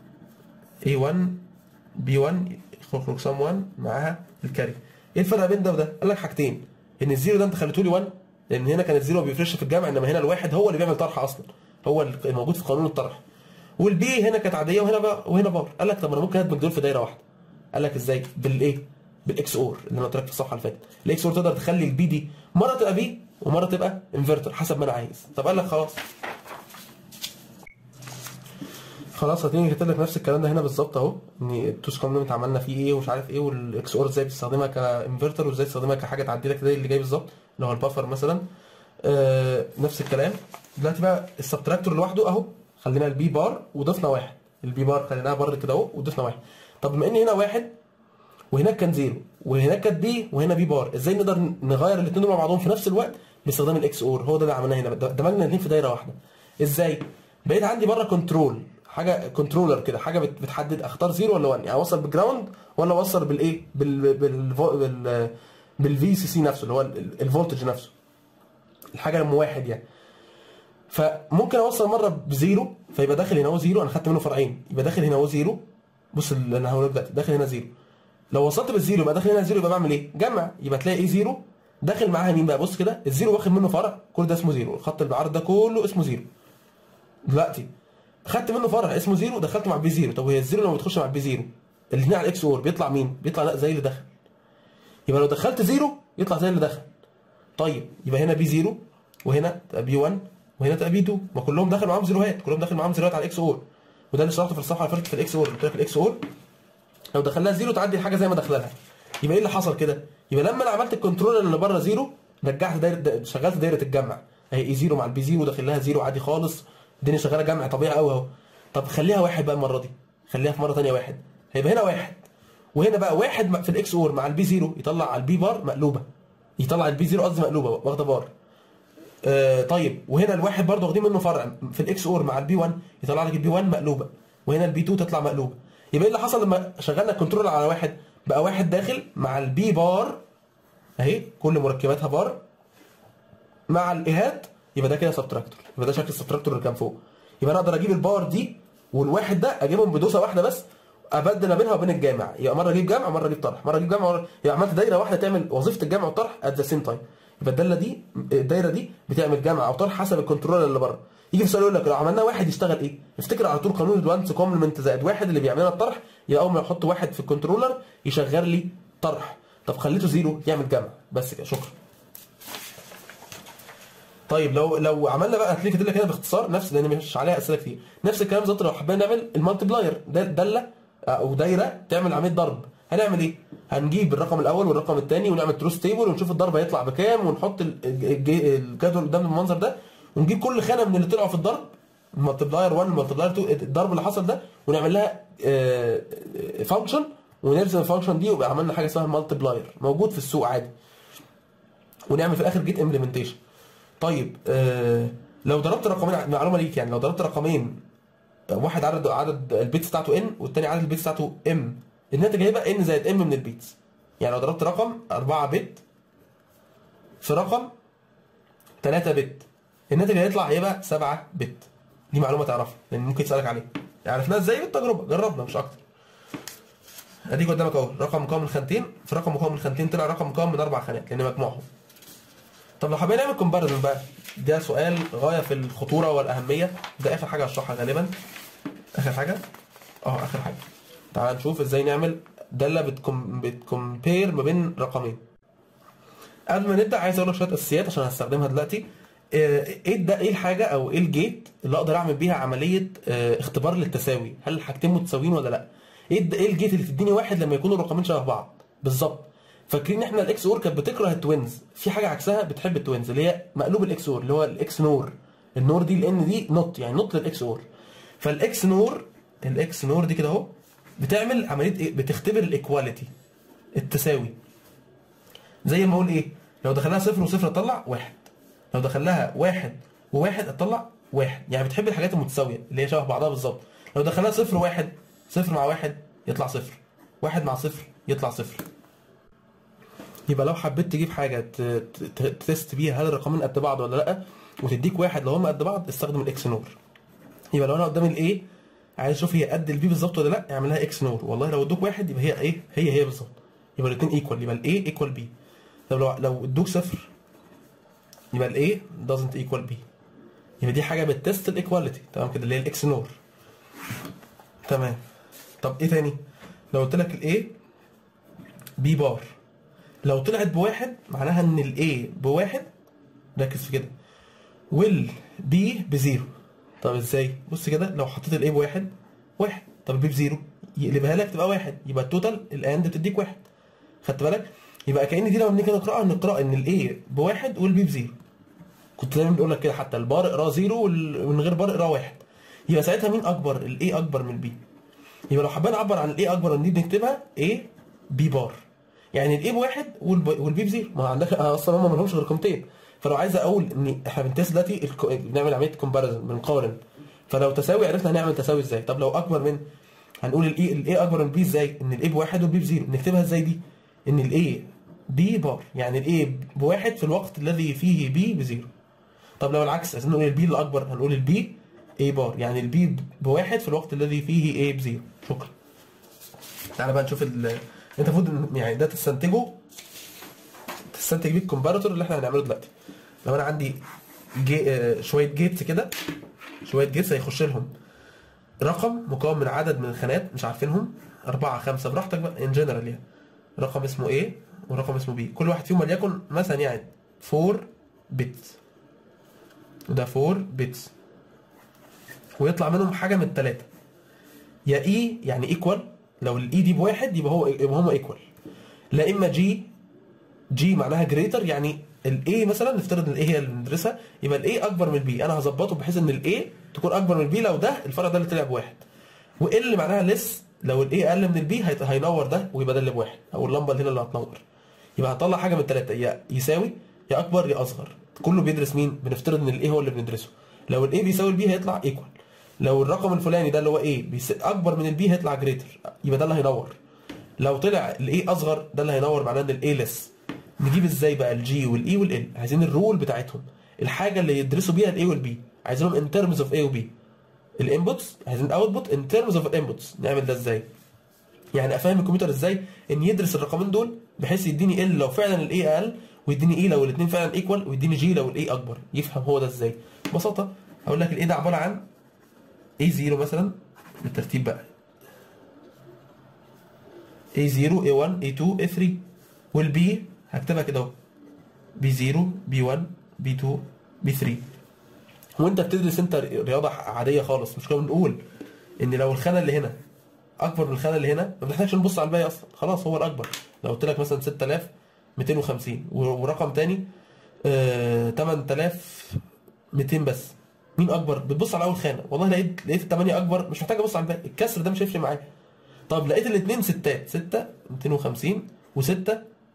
A1 B1 يخرج صم 1 معاها الكاري ايه الفرق بين ده وده؟ قال لك حاجتين ان الزيرو ده انت خليته لي 1 لان هنا كان الزيرو ما بيفرقش في الجمع انما هنا الواحد هو اللي بيعمل طرح اصلا هو الموجود في قانون الطرح والبي هنا كانت عاديه وهنا بقى وهنا بار قال لك طب انا ممكن ادمج دول في دايره واحده قال لك ازاي بالايه بالاكس اور اللي انا قلت لك في الصفحه اللي فاتت الاكس اور تقدر تخلي البي دي مره تبقى بي ومره تبقى انفرتر حسب ما انا عايز طب قال لك خلاص خلاص هتيجي كاتب لك نفس الكلام ده هنا بالظبط اهو ان التوس كومبلمنت عملنا فيه ايه ومش عارف ايه والاكس اور ازاي بتستخدمها كانفرتر وازاي تستخدمها كحاجه تعدي لك زي اللي جاي بالظبط اللي هو البافر مثلا آه نفس الكلام دلوقتي بقى السبتراكتور لوحده اهو خلينا البي بار وضفنا واحد البي بار خليناها بر كده اهو وضفنا واحد طب بما ان هنا واحد وهناك كان زيرو وهناك كانت بي وهنا بي بار ازاي نقدر نغير الاثنين دول مع بعضهم في نفس الوقت باستخدام الاكس اور هو ده اللي عملناه هنا دمجنا الاثنين في دايره واحده ازاي بقيت عندي بره كنترول حاجه كنترولر كده حاجه بت- بتحدد اختار زيرو ولا 1 يعني اوصل بالجراوند ولا اوصل بالايه بال بال بال بالفي سي سي نفسه اللي هو ال- الفولتج نفسه الحاجه لما واحد يعني فممكن اوصل مره بزيرو فيبقى داخل هنا هو زيرو انا خدت منه فرعين يبقى داخل هنا هو زيرو بص اللي انا هقوله لك دلوقتي داخل هنا زيرو لو وصلت بالزيرو يبقى داخل هنا زيرو يبقى بعمل ايه؟ جمع يبقى تلاقي ايه زيرو داخل معاها مين بقى بص كده الزيرو واخد منه فرع كل ده اسمه زيرو الخط العرض ده كله اسمه زيرو دلوقتي خدت منه فرع اسمه زيرو دخلته مع البي زيرو طب وهي الزيرو لما بتخش مع البي زيرو اللي هنا على الاكس اور بيطلع مين؟ بيطلع لا زي اللي دخل يبقى لو دخلت زيرو يطلع زي اللي دخل طيب يبقى هنا بي زيرو وهنا تبقى بي 1 وهنا تبقى بي 2 ما كلهم داخل معاهم زيروهات كلهم داخل معاهم زيروهات على الاكس اور وده اللي شرحته في الصفحه اللي فاتت في الاكس اور قلت لك الاكس اور لو دخلها زيرو تعدي الحاجه زي ما دخلها يبقى ايه اللي حصل كده؟ يبقى لما انا عملت الكنترولر اللي بره زيرو رجعت دايره دا- شغلت دايره الجمع اهي اي زيرو مع البي زيرو داخل لها زيرو عادي خالص الدنيا شغاله جمع طبيعي قوي اهو طب خليها واحد بقى المره دي خليها في مره ثانيه واحد هيبقى هنا واحد وهنا بقى واحد م- في الاكس اور مع البي زيرو يطلع على البي بار مقلوبه يطلع البي زيرو قصدي مقلوبه واخده بار آه طيب وهنا الواحد برضه واخدين منه فرع في الاكس اور مع البي 1 يطلع لك البي 1 مقلوبه وهنا البي 2 تطلع مقلوبه يبقى ايه اللي حصل لما شغلنا الكنترول على واحد بقى واحد داخل مع البي بار اهي كل مركباتها بار مع الايهات يبقى ده كده سبتراكتور يبقى ده شكل السبتراكتور اللي كان فوق يبقى انا اقدر اجيب الباور دي والواحد ده اجيبهم بدوسه واحده بس ابدل ما بينها وبين الجامع يبقى مره اجيب جمع مره اجيب طرح مره اجيب جمع مره يبقى عملت دايره واحده تعمل وظيفه الجمع والطرح ات ذا سيم تايم يبقى الداله دي الدايره دي بتعمل جمع او طرح حسب الكنترولر اللي بره يجي في سؤال يقول لك لو عملنا واحد يشتغل ايه؟ افتكر على طول قانون الوانس كومبلمنت زائد واحد اللي بيعمل لنا الطرح يبقى اول ما احط واحد في الكنترولر يشغل لي طرح طب خليته زيرو يعمل جمع بس كده شكرا طيب لو لو عملنا بقى هتلاقي كاتب لك هنا باختصار نفس لان مش عليها اسئله كتير نفس الكلام بالظبط لو حبينا نعمل المالتبلاير ده داله او دايره تعمل عمليه ضرب هنعمل ايه؟ هنجيب الرقم الاول والرقم الثاني ونعمل تروس تيبل ونشوف الضرب هيطلع بكام ونحط ال- الج- الجدول قدام المنظر ده ونجيب كل خانه من اللي طلعوا في الضرب المالتبلاير 1 المالتبلاير 2 الضرب اللي حصل ده ونعمل لها فانكشن ونرسم الفانكشن دي ويبقى عملنا حاجه اسمها مالتبلاير موجود في السوق عادي ونعمل في الاخر جيت امبلمنتيشن طيب آه لو ضربت رقمين معلومه ليك يعني لو ضربت رقمين واحد عدد عدد البيتس بتاعته ان والتاني عدد البيتس بتاعته ام الناتج هيبقى ان زائد ام من البيتس يعني لو ضربت رقم 4 بت في رقم 3 بت الناتج اللي هيطلع هيبقى 7 بت دي معلومه تعرفها لان ممكن يسالك عليها عرفناها ازاي بالتجربه جربنا مش اكتر اديك قدامك اهو رقم مكون من خانتين في رقم مكون من خانتين طلع رقم مكون من اربع خانات لان مجموعهم طب لو حبينا نعمل كومباريزون بقى ده سؤال غايه في الخطوره والاهميه ده اخر حاجه هشرحها غالبا اخر حاجه اه اخر حاجه تعال نشوف ازاي نعمل داله بتكم بتكمبير ما بين رقمين قبل ما نبدا عايز اقول لك شويه اساسيات عشان هستخدمها دلوقتي آه، ايه ده ايه الحاجه او ايه الجيت اللي اقدر اعمل بيها عمليه آه، اختبار للتساوي هل الحاجتين متساويين ولا لا ايه الد- ايه الجيت اللي تديني واحد لما يكونوا الرقمين شبه بعض بالظبط فاكرين احنا الاكس اور كانت بتكره التوينز في حاجه عكسها بتحب التوينز اللي هي مقلوب الاكس اور اللي هو الاكس نور النور دي لان دي نوت يعني نوت للاكس اور فالاكس نور الاكس نور دي كده اهو بتعمل عمليه ايه بتختبر الايكواليتي التساوي زي ما اقول ايه لو دخلها صفر وصفر تطلع واحد لو دخلها واحد وواحد هتطلع واحد يعني بتحب الحاجات المتساويه اللي هي شبه بعضها بالظبط لو دخلها صفر وواحد صفر مع واحد يطلع صفر واحد مع صفر يطلع صفر يبقى لو حبيت تجيب حاجه ت- ت- ت- تست بيها هل الرقمين قد بعض ولا لا وتديك واحد لو هم قد بعض استخدم الاكس نور يبقى لو انا قدامي الايه عايز اشوف هي قد البي بالظبط ولا لا اعملها اكس نور والله لو ادوك واحد يبقى هي ايه هي هي بالظبط يبقى الاثنين ايكوال يبقى الايه ايكوال بي طب لو لو ادوك صفر يبقى الايه doesn't equal b يبقى دي حاجه بتست الايكواليتي تمام كده اللي هي الاكس نور تمام طب ايه تاني لو قلت لك الايه بي بار لو طلعت بواحد معناها ان الايه بواحد ركز في كده والبي بزيرو طب ازاي بص كده لو حطيت الايه بواحد واحد طب البي بزيرو يقلبها لك تبقى واحد يبقى التوتال الاند بتديك واحد خدت بالك يبقى كأن دي لو نيجي نقراها نقرا ان الاي بواحد والبي بزيرو كنت دايما بقول لك كده حتى البار اقراه زيرو ومن غير بار اقراه واحد يبقى ساعتها مين اكبر الاي اكبر من البي يبقى لو حابين نعبر عن الاي اكبر من دي بنكتبها A بي بار يعني الاي بواحد والب- والبي بزيرو ما عندك اصلا هم ما لهمش غير قيمتين فلو عايز اقول ان احنا بنتست دلوقتي الك- بنعمل عمليه كومباريزون بنقارن فلو تساوي عرفنا هنعمل تساوي ازاي طب لو اكبر من هنقول الاي الاي اكبر من البي ازاي ان الاي بواحد والبي بزيرو نكتبها ازاي دي ان الاي بي بار يعني الاي بواحد في الوقت الذي فيه بي بزيرو طب لو العكس عايزين نقول البي الاكبر هنقول البي اي بار يعني البي بواحد في الوقت الذي فيه اي بزيرو شكرا تعالى بقى نشوف ال انت المفروض يعني ده تستنتجه تستنتج بيه الكومباراتور اللي احنا هنعمله دلوقتي لو انا عندي جي... آه، شويه جيتس كده شويه جيتس هيخش لهم رقم مكون من عدد من الخانات مش عارفينهم أربعة خمسة براحتك بقى ان جنرال يعني رقم اسمه A ورقم اسمه B كل واحد فيهم وليكن مثلا يعني 4 بتس وده 4 بتس ويطلع منهم حاجة من التلاتة يا اي يعني ايكوال لو الاي دي بواحد يبقى هو يبقى هما ايكوال لا اما جي جي معناها جريتر يعني الاي مثلا نفترض ان الاي هي اللي بندرسها يبقى الاي اكبر من البي انا هظبطه بحيث ان الاي تكون اكبر من البي لو ده الفرق ده اللي طلع بواحد وال معناها لس لو الاي اقل من البي هيت- هينور ده ويبقى ده اللي بواحد او اللمبه اللي هنا اللي هتنور يبقى هطلع حاجه من الثلاثه يا يساوي يا اكبر يا اصغر كله بيدرس مين بنفترض ان الاي هو اللي بندرسه لو الاي بيساوي البي هيطلع ايكوال لو الرقم الفلاني ده اللي هو ايه بيس... اكبر من البي هيطلع جريتر يبقى ده اللي هينور لو طلع الاي اصغر ده اللي هينور معناه ان الاي لس نجيب ازاي بقى الجي والاي والال عايزين الرول بتاعتهم الحاجه اللي يدرسوا بيها الاي والبي عايزينهم ان ترمز اوف اي وبي الانبوتس عايزين الاوتبوت ان ترمز اوف الانبوتس نعمل ده ازاي يعني افهم الكمبيوتر ازاي ان يدرس الرقمين دول بحيث يديني ال لو فعلا الاي اقل ويديني اي لو الاثنين فعلا ايكوال ويديني جي لو الاي اكبر يفهم هو ده ازاي ببساطه هقول لك الاي ده عباره عن اي 0 مثلا بالترتيب بقى A0 A1 A2 A3 والبي هكتبها كده اهو B0 B1 B2 B3 وانت بتدرس انت رياضه عاديه خالص مش كنا بنقول ان لو الخانه اللي هنا اكبر من الخانه اللي هنا ما بنحتاجش نبص على الباقي اصلا خلاص هو الاكبر لو قلت لك مثلا 6250 و- ورقم تاني آه 8200 بس مين اكبر بتبص على اول خانه والله لقيت لقيت الثمانيه اكبر مش محتاج ابص على الباقي الكسر ده مش هيفرق معايا طب لقيت الاثنين ستات 6 250 و6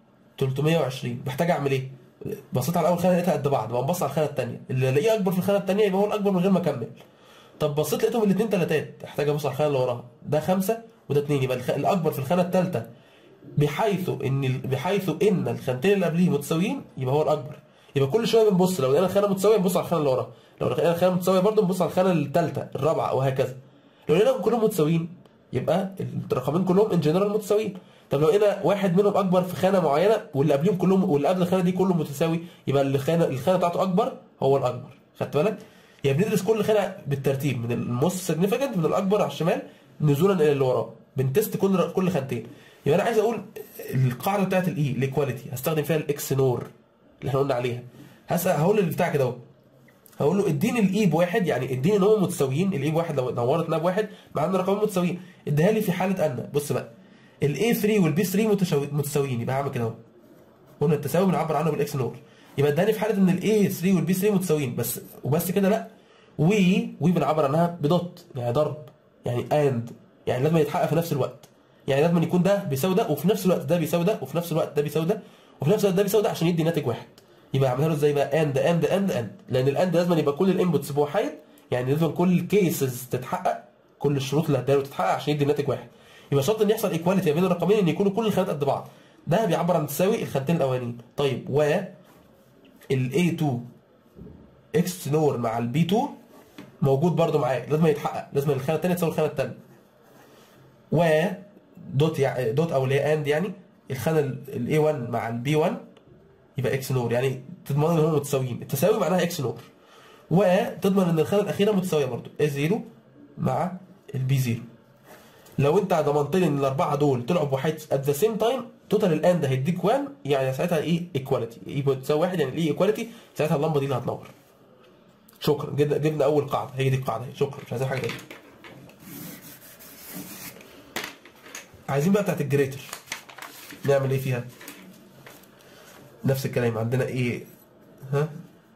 320 محتاج اعمل ايه؟ بصيت على اول خانه لقيتها قد بعض بقوم بص على الخانه الثانيه اللي الاقيه اكبر في الخانه الثانيه يبقى هو الاكبر من غير ما اكمل طب بصيت لقيتهم الاثنين ثلاثات احتاج ابص على الخانه اللي وراها ده خمسه وده اثنين يبقى الخ... الاكبر في الخانه الثالثه بحيث ان ال- بحيث ان الخانتين اللي قبليه متساويين يبقى هو الاكبر يبقى كل شويه بنبص لو لقينا الخانه متساويه نبص على الخانه اللي وراها لو لقينا الخانه متساويه برضه نبص على الخانه الثالثه الرابعه وهكذا لو لقيناهم كلهم متساويين يبقى الرقمين كلهم ان جنرال متساويين طب لو لقينا واحد منهم اكبر في خانه معينه واللي قبليهم كلهم واللي قبل الخانه دي كله متساوي يبقى الخانه الخانه بتاعته اكبر هو الاكبر خدت بالك يعني بندرس كل خانه بالترتيب من الموست سيجنيفيكانت من الاكبر على الشمال نزولا الى اللي وراه بنتست كل كل خانتين يبقى انا عايز اقول القاعده بتاعت الاي الايكواليتي هستخدم فيها الاكس نور اللي احنا قلنا عليها هسأل هقول للبتاع كده اهو هقول له اديني الاي بواحد يعني اديني ان هم متساويين الاي بواحد لو نورت انها بواحد مع ان الرقمين متساويين اديها لي في حاله ان بص بقى الاي 3 والبي 3 متشاو- متساويين يبقى هعمل كده اهو قلنا التساوي بنعبر عنه بالاكس نور يبقى اداني في حاله ان الاي 3 والبي 3 متساويين بس وبس كده لا وي وي بنعبر عنها بدوت يعني ضرب يعني اند يعني لازم يتحقق في نفس الوقت يعني لازم يكون ده بيساوي ده وفي نفس الوقت ده بيساوي ده وفي نفس الوقت ده بيساوي ده وفي نفس الوقت ده بيساوي ده عشان يدي ناتج واحد يبقى اعملها له ازاي بقى اند اند اند اند لان الاند لازم يبقى كل الانبوتس بوحيد يعني لازم كل الكيسز تتحقق كل الشروط اللي هتديها له تتحقق عشان يدي ناتج واحد يبقى شرط ان يحصل ايكواليتي بين الرقمين ان يكونوا كل الخانات قد بعض ده بيعبر عن تساوي الخانتين الاولانيين طيب و ال A2 اكس نور مع ال B2 موجود برضو معاه لازم يتحقق لازم الخانه الثانيه تساوي الخانه الثانيه و دوت يعني دوت او اللي هي اند يعني الخانه ال A1 مع ال B1 يبقى اكس نور يعني تضمن ان هم متساويين التساوي معناها اكس نور وتضمن ان الخانه الاخيره متساويه برضو A0 مع البي 0 لو انت ضمنت لي ان الاربعه دول طلعوا بوحيد ات ذا سيم تايم توتال الاند هيديك 1 يعني ساعتها ايه ايكواليتي اي بتساوي واحد يعني الايه ايكواليتي ساعتها اللمبه دي اللي هتنور شكرا جبنا جبنا اول قاعده هي دي القاعده هي شكرا مش عايزين حاجه تانيه عايزين بقى بتاعت الجريتر نعمل ايه فيها نفس الكلام عندنا ايه ها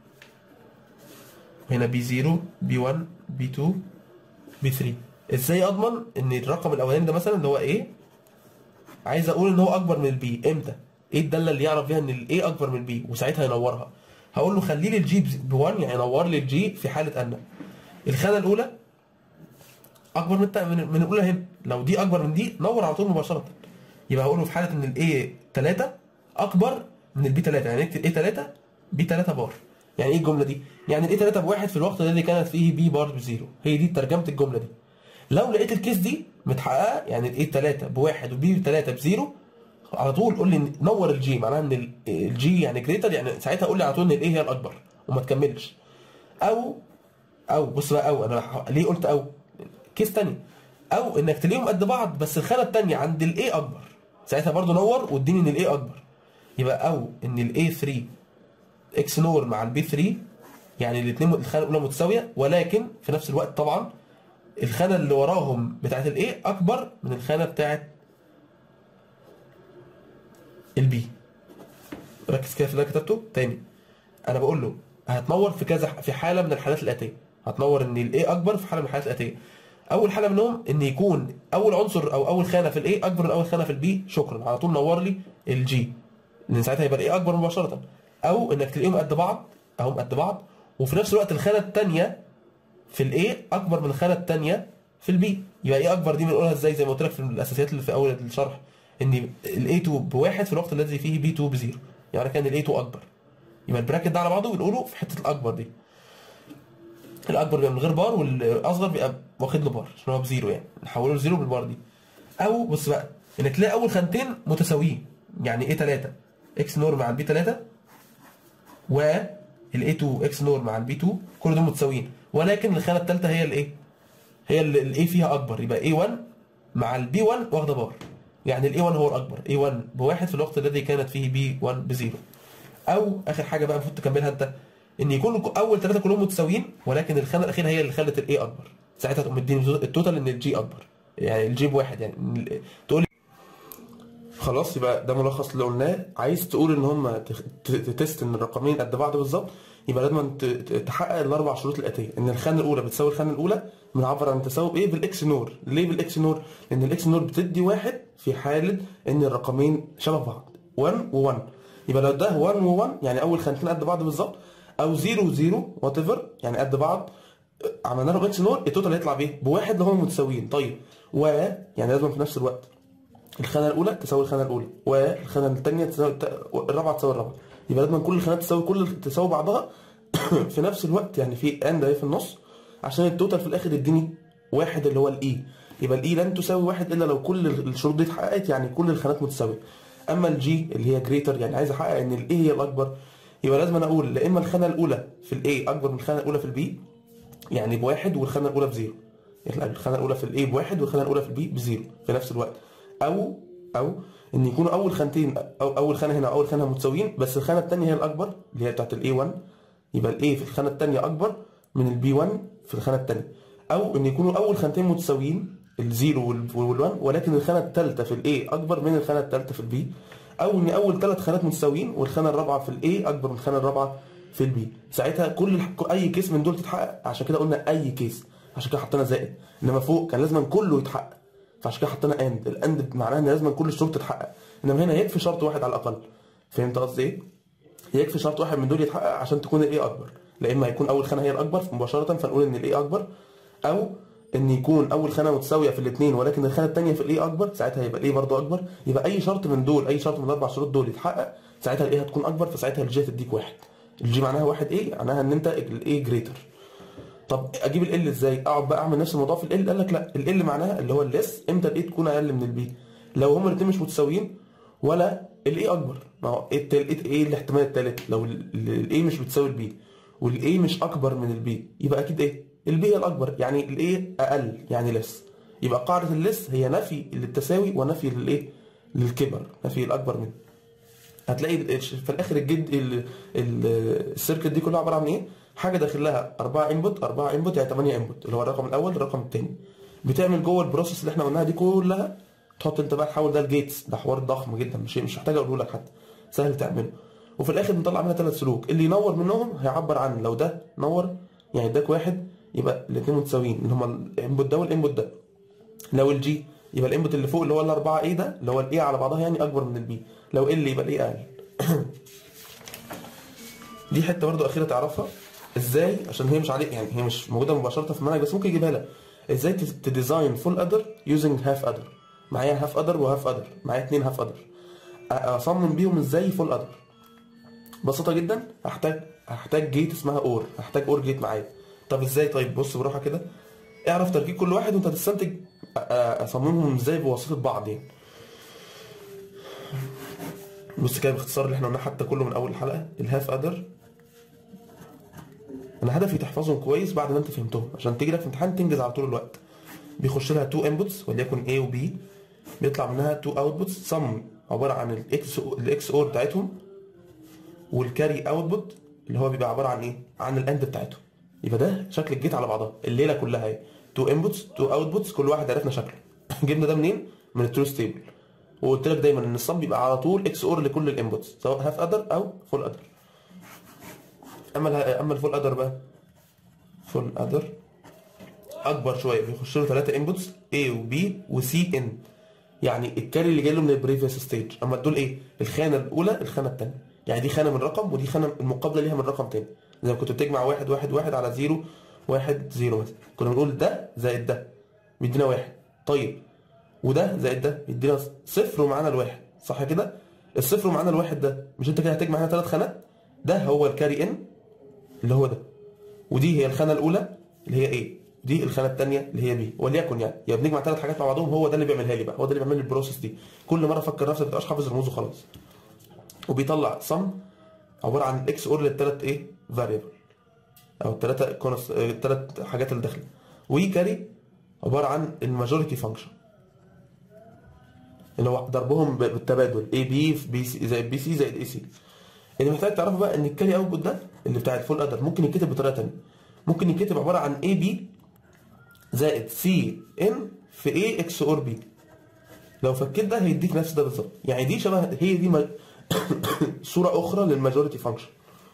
هنا بي 0 بي 1 بي 2 بي 3 ازاي اضمن ان الرقم الاولاني ده مثلا اللي هو ايه عايز اقول ان هو اكبر من البي امتى ايه الداله اللي يعرف بيها ان الايه اكبر من البي وساعتها ينورها هقول له خلي لي الجي ب 1 يعني نور لي الجي في حاله ان الخانه الاولى اكبر من التا- من من الاولى هنا لو دي اكبر من دي نور على طول مباشره يبقى هقول له في حاله ان الاي 3 اكبر من البي 3 يعني نكتب اي 3 بي 3 بار يعني ايه الجمله دي يعني الاي 3 بواحد في الوقت الذي كانت فيه بي بار بزيرو هي دي ترجمه الجمله دي لو لقيت الكيس دي متحققه يعني الاي 3 بواحد وبي 3 بزيرو على طول قول لي نور الجي معناها ان ال- الجي يعني جريتر يعني ساعتها قول لي على طول ان الايه هي الاكبر وما تكملش او او بص بقى او انا ح- ليه قلت او كيس تاني او انك تلاقيهم قد بعض بس الخانه التانيه عند الاي اكبر ساعتها برضو نور واديني ان الاي اكبر يبقى او ان الاي 3 اكس نور مع البي 3 يعني الاثنين الخانه الاولى متساويه ولكن في نفس الوقت طبعا الخانه اللي وراهم بتاعت الاي اكبر من الخانه بتاعت البي ركز كده في اللي أنا كتبته تاني انا بقول له هتنور في كذا في حاله من الحالات الاتيه هتنور ان الاي اكبر في حاله من الحالات الاتيه اول حاله منهم ان يكون اول عنصر او اول خانه في الاي اكبر من اول خانه في البي شكرا على طول نور لي الجي لان ساعتها يبقى الاي اكبر مباشره او انك تلاقيهم قد بعض اهم قد بعض وفي نفس الوقت الخانه الثانيه في الاي اكبر من الخانه الثانيه في البي يبقى ايه اكبر دي بنقولها ازاي زي ما قلت لك في الاساسيات اللي في اول الشرح ان الاي 2 بواحد في الوقت الذي فيه بي 2 بزيرو يعني كان الاي 2 اكبر يبقى البراكت ده على بعضه بنقوله في حته الاكبر دي الاكبر بيبقى من غير بار والاصغر بيبقى واخد له بار عشان هو بزيرو يعني نحوله لزيرو بالبار دي او بص بقى انك تلاقي اول خانتين متساويين يعني ايه 3 اكس نور مع البي 3 والاي 2 اكس نور مع البي 2 كل دول متساويين ولكن الخانه الثالثه هي الايه هي اللي الاي فيها اكبر يبقى اي 1 مع البي 1 واخده بار يعني الاي 1 هو الاكبر اي 1 بواحد في الوقت الذي كانت فيه بي 1 بزيرو او اخر حاجه بقى المفروض تكملها انت ان يكون اول ثلاثه كلهم متساويين ولكن الخانه الاخيره هي اللي خلت الاي اكبر ساعتها تقوم مديني التوتال ان الجي اكبر يعني الجي بواحد يعني إن ال- تقول لي خلاص يبقى ده ملخص اللي قلناه عايز تقول ان هم تست ان الرقمين قد بعض بالظبط يبقى لازم ت- ت- تحقق الاربع شروط الاتيه ان الخانه الاولى بتساوي الخانه الاولى بنعبر عن التساوي بايه بالاكس نور ليه بالاكس نور لان الاكس نور بتدي واحد في حاله ان الرقمين شبه بعض 1 و1 يبقى لو ده 1 و1 يعني اول خانتين قد بعض بالظبط او 0 و0 وات ايفر يعني قد بعض عملنا له اكس نور التوتال هيطلع بايه بواحد اللي هم متساويين طيب و يعني لازم في نفس الوقت الخانه الاولى تساوي الخانه الاولى والخانه الثانيه تساوي الت- الرابعه تساوي الرابعه يبقى لازم كل الخانات تساوي كل تساوي بعضها في نفس الوقت يعني في اند اهي في النص عشان التوتال في الاخر يديني واحد اللي هو الاي يبقى الاي لن تساوي واحد الا لو كل الشروط دي اتحققت يعني كل الخانات متساويه اما الجي اللي هي جريتر يعني عايز احقق ان الاي هي الاكبر يبقى لازم انا اقول لا اما الخانه الاولى في الاي اكبر من الخانه الاولى في البي يعني بواحد والخانه الاولى بزيرو يعني الخانه الاولى في الاي بواحد والخانه الاولى في البي بزيرو في نفس الوقت او او ان يكونوا اول خانتين او اول خانه هنا اول خانه متساويين بس الخانه الثانيه هي الاكبر اللي هي بتاعت الاي 1 يبقى الاي في الخانه الثانيه اكبر من البي 1 في الخانه الثانيه او ان يكونوا اول خانتين متساويين الزيرو وال1 ولكن الخانه الثالثه في الاي اكبر من الخانه الثالثه في البي او ان اول ثلاث خانات متساويين والخانه الرابعه في الاي اكبر من الخانه الرابعه في البي ساعتها كل اي كيس من دول تتحقق عشان كده قلنا اي كيس عشان كده حطينا زائد انما فوق كان لازم كله يتحقق فعشان كده حطينا اند الاند معناها ان لازم كل الشروط تتحقق انما هنا يكفي شرط واحد على الاقل فهمت قصدي ايه يكفي شرط واحد من دول يتحقق عشان تكون الاي اكبر لا اما يكون اول خانه هي الاكبر مباشره فنقول ان الاي اكبر او ان يكون اول خانه متساويه في الاثنين ولكن الخانه الثانيه في الاي اكبر ساعتها يبقى الاي برضه اكبر يبقى اي شرط من دول اي شرط من الاربع شروط دول يتحقق ساعتها الاي هتكون اكبر فساعتها الجي هتديك واحد الجي معناها واحد ايه معناها ان انت الاي جريتر طب اجيب ال ازاي اقعد بقى اعمل نفس الموضوع في ال قال لك لا ال معناها اللي هو الليس امتى الاي تكون اقل من البي لو هما الاثنين مش متساويين ولا الاي اكبر ما هو ايه التالت ايه الاحتمال الثالث لو الاي مش بتساوي البي والاي مش اكبر من البي يبقى اكيد ايه البي هي الاكبر يعني الاي اقل يعني لس يبقى قاعده اللس هي نفي للتساوي ونفي للايه للكبر نفي الاكبر منه هتلاقي ال- في الاخر الجد ال- ال- السيركت دي كلها عباره عن ايه حاجه داخل لها 4 انبوت 4 انبوت يعني 8 انبوت اللي هو الرقم الاول الرقم الثاني بتعمل جوه البروسيس اللي احنا قلناها دي كلها تحط انت بقى تحول ده الجيتس ده حوار ضخم جدا مش مش محتاج اقوله لك حتى سهل تعمله وفي الاخر بنطلع منها ثلاث سلوك اللي ينور منهم هيعبر عن لو ده نور يعني اداك واحد يبقى الاثنين متساويين اللي هما الانبوت ده والانبوت ده لو الجي يبقى الانبوت اللي فوق اللي هو الاربعه ايه ده اللي هو الايه على بعضها يعني اكبر من البي لو ال يبقى الايه اقل دي حته برضو اخيره تعرفها ازاي عشان هي مش عليك يعني هي مش موجوده مباشره في المنهج بس ممكن يجيبها لك ازاي تديزاين فول ادر يوزنج هاف ادر معايا هاف ادر وهاف ادر معايا اتنين هاف ادر اصمم بيهم ازاي فول ادر بسيطه جدا هحتاج هحتاج جيت اسمها اور هحتاج اور جيت معايا طب ازاي طيب بص بروحه كده اعرف تركيب كل واحد وانت هتستنتج أ- أ- اصممهم ازاي بواسطه بعض يعني بص كده باختصار اللي احنا قلناه حتى كله من اول الحلقه الهاف ادر انا هدفي تحفظهم كويس بعد ما انت فهمتهم عشان تيجي لك في امتحان تنجز على طول الوقت بيخش لها تو انبوتس وليكن A و B بيطلع منها تو اوتبوتس سم عباره عن الاكس الاكس اور بتاعتهم والكاري اوتبوت اللي هو بيبقى عباره عن ايه؟ عن الاند بتاعتهم يبقى ده شكل الجيت على بعضها الليله كلها اهي تو انبوتس تو اوتبوتس كل واحد عرفنا شكله جبنا ده منين؟ من التروث تيبل وقلت لك دايما ان الصم بيبقى على طول اكس اور لكل الانبوتس سواء هاف ادر او فول ادر اما اله- اما الفول ادر بقى فول ادر اكبر شويه بيخش له ثلاثه انبوتس A و B و C in يعني الكاري اللي جاي له من البريفيوس ستيج اما دول ايه الخانه الاولى الخانه الثانيه يعني دي خانه من رقم ودي خانه المقابله ليها من رقم تاني زي ما كنت بتجمع واحد واحد واحد على زيرو واحد زيرو مثلا كنا بنقول ده زائد ده بيدينا واحد طيب وده زائد ده بيدينا صفر ومعانا الواحد صح كده الصفر ومعانا الواحد ده مش انت كده هتجمع هنا ثلاث خانات ده هو الكاري ان اللي هو ده ودي هي الخانه الاولى اللي هي ايه دي الخانه الثانيه اللي هي بي وليكن يعني يا بنجمع ثلاث حاجات مع بعضهم هو ده اللي بيعملها لي بقى هو ده اللي بيعمل لي البروسيس دي كل مره افكر نفسي ما تبقاش حافظ رموز وخلاص وبيطلع صم عباره عن اكس اور للثلاث ايه فاريبل او الثلاثه كونس الثلاث حاجات اللي داخله وي كاري عباره عن الماجوريتي فانكشن اللي هو ضربهم ب- بالتبادل اي بي في بي سي زائد بي سي زائد اي سي اللي محتاج تعرفه بقى ان الكاري اوتبوت ده اللي بتاع الفول ادر ممكن يتكتب بطريقه ثانيه ممكن يتكتب عباره عن اي بي زائد سي ان في اي اكس اور بي لو فكيت ده هيديك نفس ده بالظبط يعني دي شبه هي دي م... صوره اخرى للماجوريتي فانكشن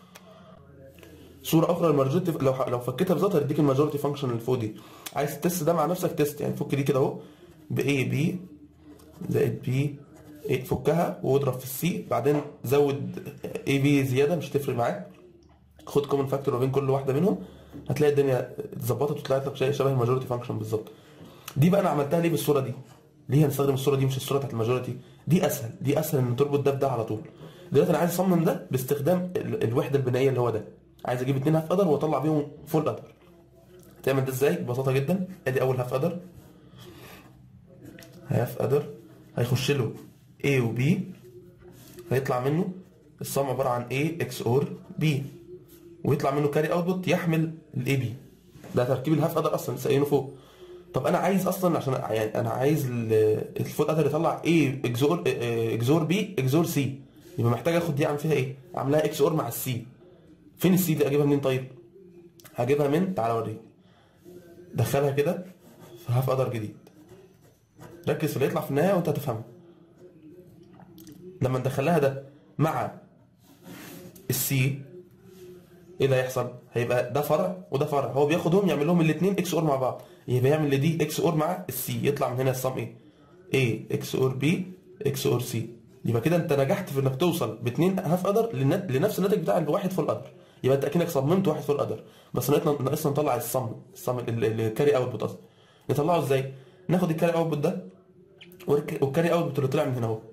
صوره اخرى للماجوريتي لو لو فكيتها بالظبط هتديك الماجوريتي فانكشن اللي فوق دي عايز تست ده مع نفسك تيست يعني فك دي كده اهو ب اي بي زائد بي إيه فكها واضرب في السي بعدين زود اي بي زياده مش تفرق معاك خد كومن فاكتور ما بين كل واحده منهم هتلاقي الدنيا اتظبطت وطلعت لك شيء شبه الماجوريتي فانكشن بالظبط دي بقى انا عملتها ليه بالصوره دي ليه هنستخدم الصوره دي مش الصوره بتاعت الماجوريتي دي اسهل دي اسهل ان تربط ده بده على طول دلوقتي انا عايز اصمم ده باستخدام ال- الوحده البنائيه اللي هو ده عايز اجيب اتنين هاف ادر واطلع بيهم فول ادر تعمل ده ازاي ببساطه جدا ادي اول هاف ادر هاف ادر هيخش له A و B هيطلع منه الصم عباره عن A اكس اور B ويطلع منه كاري اوتبوت يحمل الاي بي ده تركيب الهاف ادر اصلا لسه قايلينه فوق طب انا عايز اصلا عشان يعني انا عايز ال- الفول ادر يطلع ايه اكزور اكزور بي اكزور سي يبقى محتاج اخد دي اعمل فيها ايه؟ اعملها اكس اور مع السي فين السي دي اجيبها منين طيب؟ هجيبها من تعالى اوريك دخلها كده في هاف ادر جديد ركز في اللي يطلع في النهايه وانت هتفهمها لما ندخلها ده مع السي ايه اللي هيحصل؟ هيبقى ده فرع وده فرع هو بياخدهم يعمل لهم الاثنين اكس اور مع بعض يبقى يعمل لدي اكس اور مع السي يطلع من هنا الصم ايه؟ A اكس اور بي اكس اور سي يبقى كده انت نجحت في انك توصل باثنين هاف ادر لنفس الناتج بتاع الواحد فول ادر يبقى انت اكنك صممت واحد فول ادر بس ناقصنا ناقصنا نطلع الصم الصم الكاري اوتبوت قصدي نطلعه ازاي؟ ناخد الكاري اوتبوت ده والك- والكاري اوتبوت اللي طلع من هنا اهو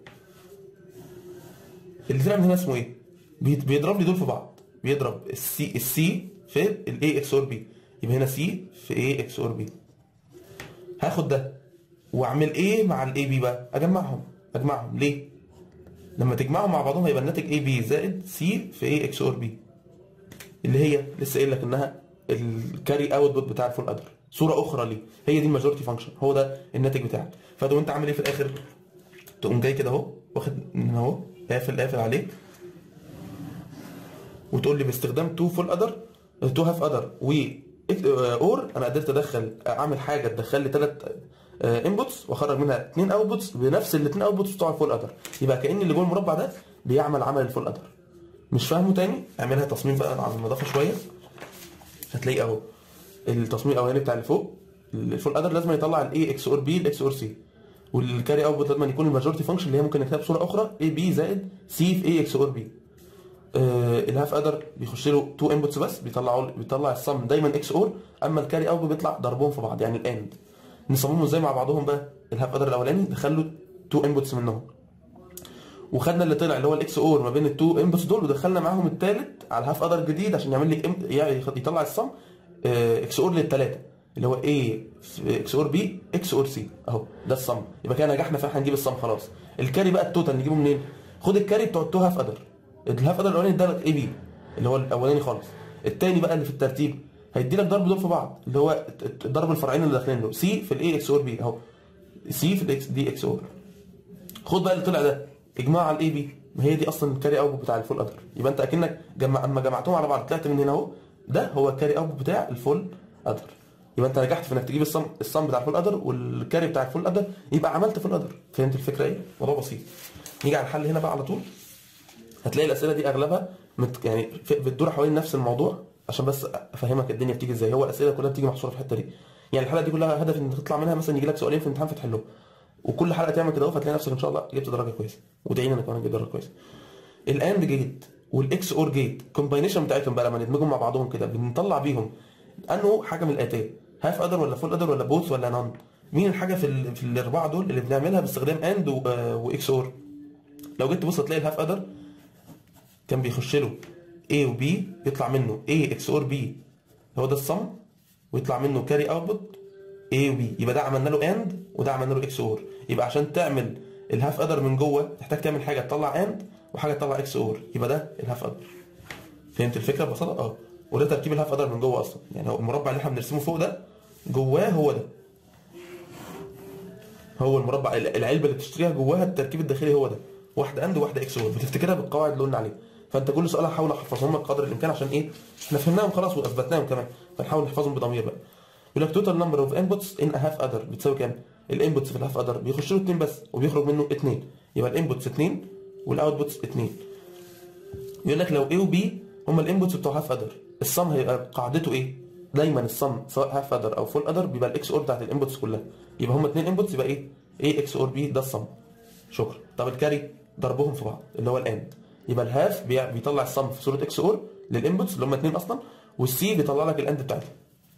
اللي طلع من هنا اسمه ايه؟ بيت- بيضرب لي دول في بعض بيضرب السي السي في الاي اكس اور بي يبقى هنا سي في اي اكس اور بي هاخد ده واعمل ايه مع الاي بي بقى؟ اجمعهم اجمعهم ليه؟ لما تجمعهم مع بعضهم هيبقى الناتج اي بي زائد سي في اي اكس اور بي اللي هي لسه قايل لك انها الكاري اوتبوت بتاع الفول ادر صوره اخرى ليه هي دي الماجورتي فانكشن هو ده الناتج بتاعك فده وانت عامل ايه في الاخر تقوم جاي كده اهو واخد من اهو قافل قافل عليه وتقول لي باستخدام تو فول ادر تو هاف ادر و اور انا قدرت ادخل اعمل حاجه تدخل لي ثلاث انبوتس واخرج منها اثنين اوتبوتس بنفس الاثنين اوتبوتس بتوع الفول ادر يبقى كان اللي جوه المربع ده بيعمل عمل الفول ادر مش فاهمه تاني اعملها تصميم بقى على النظافه شويه هتلاقي اهو التصميم الاولاني بتاع اللي فوق الفول ادر لازم يطلع الاي اكس اور بي الاكس اور سي والكاري اوتبوت لازم يكون الماجورتي فانكشن اللي هي ممكن نكتبها بصوره اخرى اي بي زائد سي في اي اكس اور بي آه الهاف ادر بيخش له تو انبوتس بس بيطلعوا بيطلع الصم دايما اكس اور اما الكاري اوت بيطلع ضربهم في بعض يعني الاند نصممهم ازاي مع بعضهم بقى الهاف ادر الاولاني دخل له تو انبوتس منهم وخدنا اللي طلع اللي هو الاكس اور ما بين التو انبوتس دول ودخلنا معاهم الثالث على الهاف ادر الجديد عشان يعمل لي إم- يعني يطلع الصم اكس اور للثلاثه اللي هو اي اكس اور بي اكس اور سي اهو ده الصم يبقى كده نجحنا فاحنا هنجيب الصم خلاص الكاري بقى التوتال نجيبه منين خد الكاري بتوع التو هاف ادر الهاف ادر الاولاني ادالك اي بي اللي هو الاولاني خالص الثاني بقى اللي في الترتيب هيدي لك ضرب دول في بعض اللي هو ضرب الفرعين اللي داخلين له سي في الاي اكس اور بي اهو سي في الاكس دي اكس اور خد بقى اللي طلع ده اجماع على الاي بي ما هي دي اصلا الكاري اوت بتاع الفول ادر يبقى انت اكنك جمع اما جمعتهم على بعض طلعت من هنا اهو ده هو الكاري اوت بتاع الفول ادر يبقى انت نجحت في انك تجيب الصم الصم بتاع الفول ادر والكاري بتاع الفول ادر يبقى عملت فول ادر فهمت الفكره ايه موضوع بسيط نيجي على الحل هنا بقى على طول هتلاقي الاسئله دي اغلبها مت يعني في- بتدور حوالين نفس الموضوع عشان بس افهمك الدنيا بتيجي ازاي هو الاسئله كلها بتيجي محصوره في الحته دي يعني الحلقه دي كلها هدف انك تطلع منها مثلا يجي لك سؤالين في الامتحان فتحلهم وكل حلقه تعمل كده اهو فتلاقي نفسك ان شاء الله جبت درجه كويسه وادعينا انا كمان اجيب درجه كويسه الاند جيت والاكس اور جيت كومباينيشن بتاعتهم بقى لما ندمجهم مع بعضهم كده بنطلع بيهم انه حاجه من الاتيه هاف ادر ولا فول ادر ولا بوث ولا نون مين الحاجه في ال... في الاربعه دول اللي بنعملها باستخدام اند و... آه، واكس اور لو جيت تبص هتلاقي الهاف ادر كان بيخش له A و B يطلع منه A اكس اور B هو ده الصم ويطلع منه كاري اوتبوت A و B يبقى ده عملنا له اند وده عملنا له اكس اور يبقى عشان تعمل الهاف ادر من جوه تحتاج تعمل حاجه تطلع اند وحاجه تطلع اكس اور يبقى ده الهاف ادر فهمت الفكره ببساطه اه وده تركيب الهاف ادر من جوه اصلا يعني هو المربع اللي احنا بنرسمه فوق ده جواه هو ده هو المربع العلبه اللي بتشتريها جواها التركيب الداخلي هو ده واحده اند وواحده اكس اور بتفتكرها بالقواعد اللي قلنا عليها فانت كل سؤال هحاول احفظهم لك قدر الامكان عشان ايه احنا فهمناهم خلاص واثبتناهم كمان فنحاول نحفظهم بضمير بقى يقول لك توتال نمبر اوف انبوتس ان هاف ادر بتساوي كام الانبوتس في الهاف ادر بيخش له اثنين بس وبيخرج منه اثنين يبقى الانبوتس اثنين والاوتبوتس اثنين يقول لك لو A و B هما الانبوتس بتوع هاف ادر الصم هيبقى قاعدته ايه دايما الصم سواء هاف ادر او فول ادر بيبقى الاكس اور بتاعت الانبوتس كلها يبقى هما اثنين انبوتس يبقى ايه A اكس اور B ده الصم شكرا طب الكاري ضربهم في بعض اللي هو الاند يبقى الهاف بي- بيطلع الصم في صوره اكس اور للانبوتس اللي هما اثنين اصلا والسي بيطلع لك الاند بتاعتها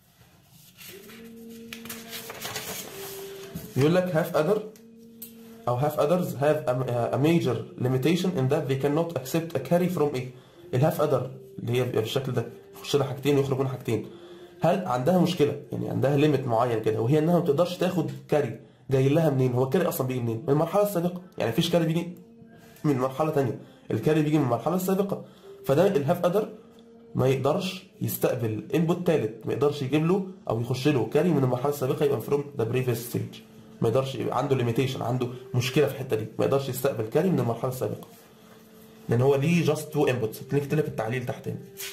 يقول لك هاف ادر او have others have a, a major limitation in that they cannot accept a carry from A الهاف ادر اللي هي بيبقى بالشكل ده يخش لها حاجتين ويخرج منها حاجتين هل عندها مشكله يعني عندها ليميت معين كده وهي انها ما بتقدرش تاخد كاري جاي لها منين هو الكاري اصلا بيجي منين من المرحله السابقه يعني مفيش كاري بيجي من مرحله تانية الكاري بيجي من المرحله السابقه فده الهاف ادر ما يقدرش يستقبل انبوت ثالث ما يقدرش يجيب له او يخش له كاري من المرحله السابقه يبقى فروم ذا بريفيس ستيج ما يقدرش يبقى عنده ليميتيشن عنده مشكله في الحته دي ما يقدرش يستقبل كاري من المرحله السابقه لان هو ليه جاست تو انبوتس كتبت لك التعليل تحت هنا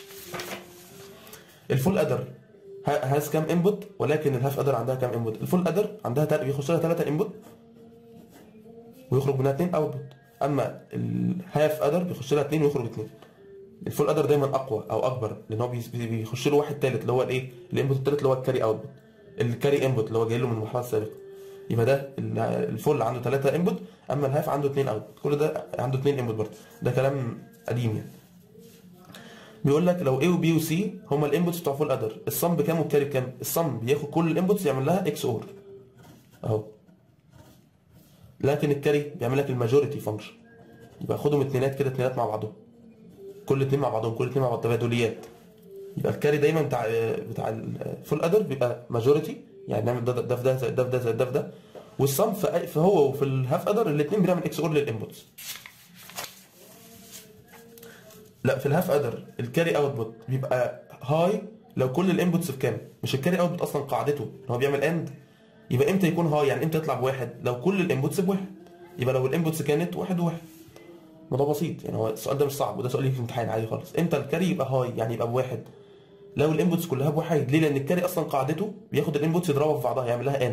الفول ادر هاز كام انبوت ولكن الهاف ادر عندها كام انبوت الفول ادر عندها تل... بيخش لها ثلاثه انبوت ويخرج منها اثنين اوتبوت اما الهاف ادر بيخش لها اثنين ويخرج اثنين الفول ادر دايما اقوى او اكبر لان هو بيس- بي- بيخش له واحد ثالث اللي هو الايه الانبوت الثالث اللي هو الكاري اوتبوت الكاري انبوت اللي هو جاي له من المرحله السابقه يبقى ده ال- الفول عنده ثلاثه انبوت اما الهاف عنده اثنين اوتبوت كل ده عنده اثنين انبوت برضه ده كلام قديم يعني بيقول لك لو A و B و C هما الانبوتس بتوع فول ادر الصم بكام والكاري بكام الصم بياخد كل الانبوتس يعمل لها اكس اور اهو لكن الكاري بيعمل لك الماجوريتي فانكشن يبقى خدهم اتنينات كده اتنينات مع بعضهم كل اتنين مع بعضهم كل اتنين مع بعض تبادليات يبقى الكاري دايما بتاع بتاع الفول ادر بيبقى ماجوريتي يعني نعمل ده ده في ده زائد ده في ده زائد ده في ده والصم في في هو وفي الهاف ادر الاثنين بنعمل اكس اور للانبوتس لا في الهاف ادر الكاري اوتبوت بيبقى هاي لو كل الانبوتس بكام مش الكاري اوتبوت اصلا قاعدته ان هو بيعمل اند يبقى امتى يكون هاي يعني امتى يطلع بواحد لو كل الانبوتس بواحد يبقى لو الانبوتس كانت واحد وواحد الموضوع بسيط يعني هو السؤال ده مش صعب وده سؤال يجي في الامتحان عادي خالص امتى الكاري يبقى هاي يعني يبقى بواحد لو الانبوتس كلها بواحد ليه لان الكاري اصلا قاعدته بياخد الانبوتس يضربها في بعضها يعمل لها اند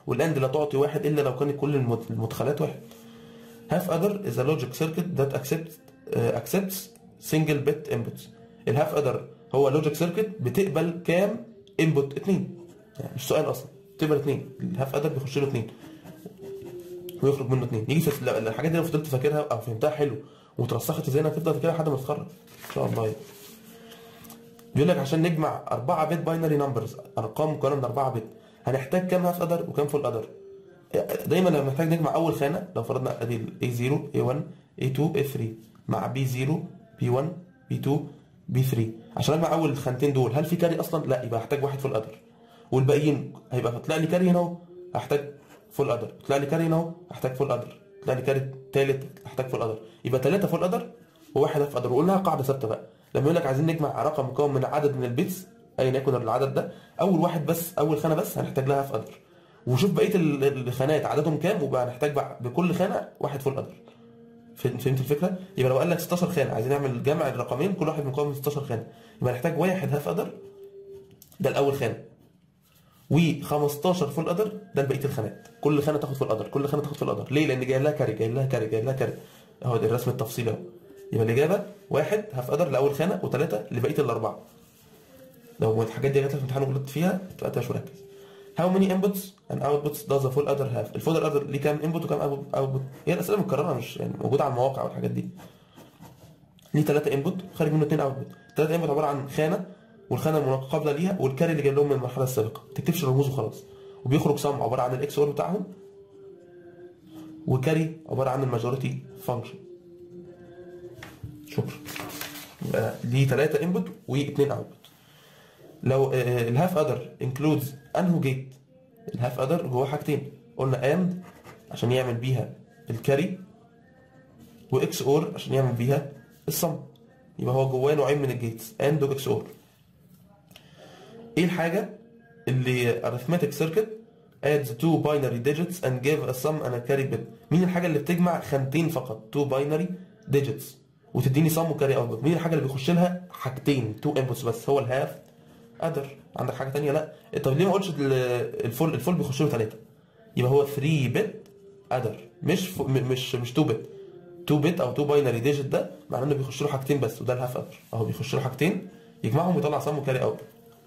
والاند لا تعطي واحد الا لو كانت كل المد- المدخلات واحد half other is a logic circuit that accepts uh, accepts single bit inputs الهاف other هو لوجيك سيركت بتقبل كام انبوت اتنين يعني مش سؤال اصلا بتقبل اتنين الهاف other بيخش له اتنين ويخرج منه اتنين يجي في ال- الحاجات دي لو فضلت فاكرها او فهمتها حلو وترسخت في ذهنك تفضل فاكرها لحد ما تتخرج ان شاء الله يعني. بيقول لك عشان نجمع 4 بت باينري نمبرز ارقام مكونه من 4 بت هنحتاج كام هاف ادر وكام فول ادر دايما لما نحتاج نجمع اول خانه لو فرضنا ادي A0 A1 A2 A3 مع B0 B1 B2 B3 عشان اجمع اول خانتين دول هل في كاري اصلا؟ لا يبقى هحتاج واحد فول ادر والباقيين هيبقى طلع لي كاري هنا اهو هحتاج فول ادر طلع لي كاري هنا اهو هحتاج فول ادر طلع لي كاري تالت هحتاج فول ادر يبقى ثلاثه فول ادر وواحد هاف ادر وقلنا قاعده ثابته بقى لما يقول لك عايزين نجمع رقم مكون من عدد من البيتس ايا يكن العدد ده اول واحد بس اول خانه بس هنحتاج لها هاف ادر وشوف بقيه ال- الخانات عددهم كام وبقى هنحتاج بقى بكل خانه واحد فول ادر فهمت فهمت الفكره؟ يبقى لو قال لك 16 خانه عايزين نعمل جمع الرقمين كل واحد مكون من 16 خانه يبقى نحتاج واحد هاف ادر ده الاول خانه و15 فول ادر ده لبقيه الخانات كل خانه تاخد فول ادر كل خانه تاخد فول ادر ليه لان جاي لها كاري جاي لها كاري جاي لها كاري اهو ده الرسم التفصيلي اهو يبقى الاجابه واحد هاف ادر لاول خانه وثلاثه لبقيه الاربعه لو الحاجات دي جات لك في امتحان وغلطت فيها تبقى انت مش مركز How many inputs and outputs does a full adder have؟ الفول adder ليه كام input وكام output؟ هي الاسئله متكرره مش يعني موجوده على المواقع والحاجات دي. ليه ثلاثة انبوت خارج منه اثنين اوتبوت ثلاثة انبوت عبارة عن خانة والخانة المقابلة ليها والكاري اللي جاي لهم من المرحلة السابقة ما تكتبش الرموز وخلاص وبيخرج سم عبارة عن الاكس اور بتاعهم وكاري عبارة عن الماجوريتي فانكشن شكرا يبقى ليه ثلاثة انبوت واثنين اوتبوت لو آه، الهاف ادر انكلودز انهو جيت الهاف ادر جواه حاجتين قلنا اند عشان يعمل بيها الكاري واكس اور عشان يعمل بيها الصم يبقى هو جواه نوعين من الجيتس اند واكس اور ايه الحاجه اللي arithmetic circuit adds two binary digits and give a sum and a carry bit مين الحاجه اللي بتجمع خانتين فقط two binary digits وتديني sum وكاري اوتبوت مين الحاجه اللي بيخش لها حاجتين two inputs بس هو الهاف ادر عندك حاجه تانية لا طب ليه ما قلتش ال- الفول الفول بيخش له ثلاثه يبقى هو 3 بت ادر مش ف... م- مش مش 2 بت 2 بت او 2 باينري ديجيت ده معناه انه بيخش له حاجتين بس وده الهاف ادر اهو بيخش له حاجتين يجمعهم ويطلع سم وكاري اوت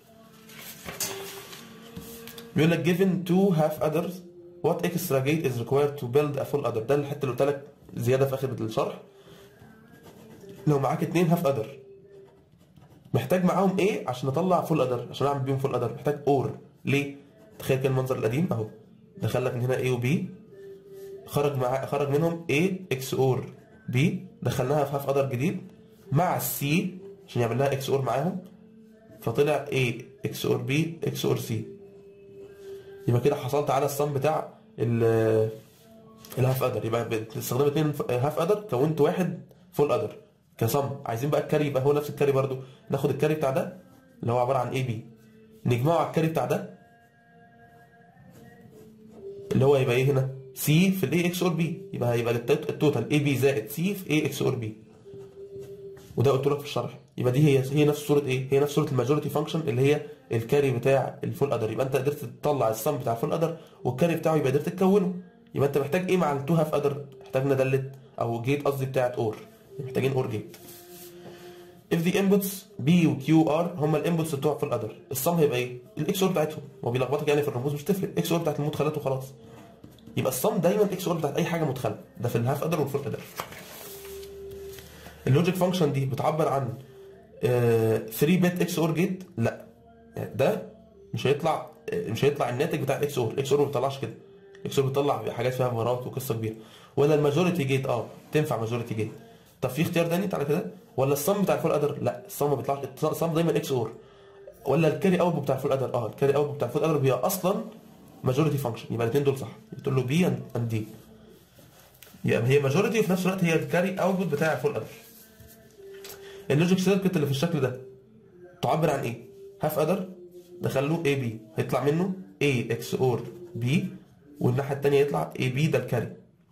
بيقول لك given two half others what extra gate is required to build a full adder ده الحته اللي قلت لك زياده في اخر الشرح لو معاك اتنين هاف ادر محتاج معاهم ايه عشان اطلع فول ادر عشان اعمل بيهم فول ادر محتاج اور ليه تخيل كده المنظر القديم اهو دخل لك من هنا A و B خرج مع خرج منهم A اكس اور B دخلناها في هاف ادر جديد مع السي عشان يعمل لها اكس اور معاهم فطلع A اكس اور B اكس اور C يبقى كده حصلت على الصم بتاع ال الهاف ادر يبقى باستخدام اتنين هاف ادر كونت واحد فول ادر كصم عايزين بقى الكاري يبقى هو نفس الكاري برضو ناخد الكاري بتاع ده اللي هو عباره عن اي بي نجمعه على الكاري بتاع ده اللي هو يبقى ايه هنا سي في الاي اكس اور بي يبقى هيبقى التوت- التوتال اي بي زائد سي في اي اكس اور بي وده قلت لك في الشرح يبقى دي هي هي نفس صوره ايه هي نفس صوره الماجوريتي فانكشن اللي هي الكاري بتاع الفول ادر يبقى انت قدرت تطلع السم بتاع الفول ادر والكاري بتاعه يبقى قدرت تكونه يبقى انت محتاج ايه مع التو هاف ادر محتاجنا داله او جيت قصدي بتاعت اور محتاجين اور جيت if the inputs B و Q R هم الانبوتس بتوع في الادر الصم هيبقى ايه الاكس اور بتاعتهم هو بيلخبطك يعني في الرموز مش تفرق اكس اور بتاعت المدخلات وخلاص يبقى الصم دايما اكس اور بتاعت اي حاجه مدخله ده في الهاف ادر والفول ادر اللوجيك فانكشن دي بتعبر عن 3 بت اكس اور جيت لا يعني ده مش هيطلع آه، مش هيطلع الناتج بتاع الاكس اور الاكس اور ما بيطلعش كده الاكس اور بيطلع حاجات فيها مهارات وقصه كبيره ولا الماجوريتي جيت اه تنفع ماجوريتي جيت طب في اختيار تاني تعالى كده ولا الصم بتاع الفول ادر لا الصم ما بيطلعش الصم دايما اكس اور ولا الكاري اوت بتاع الفول ادر اه الكاري اوت بتاع الفول ادر هي اصلا ماجوريتي فانكشن يبقى الاثنين دول صح تقول له بي اند دي يبقى هي ماجوريتي وفي نفس الوقت هي الكاري اوتبوت بتاع الفول ادر اللوجيك سيركت اللي في الشكل ده تعبر عن ايه هاف ادر دخل له اي بي هيطلع منه اي اكس اور بي والناحيه الثانيه يطلع اي بي ده الكاري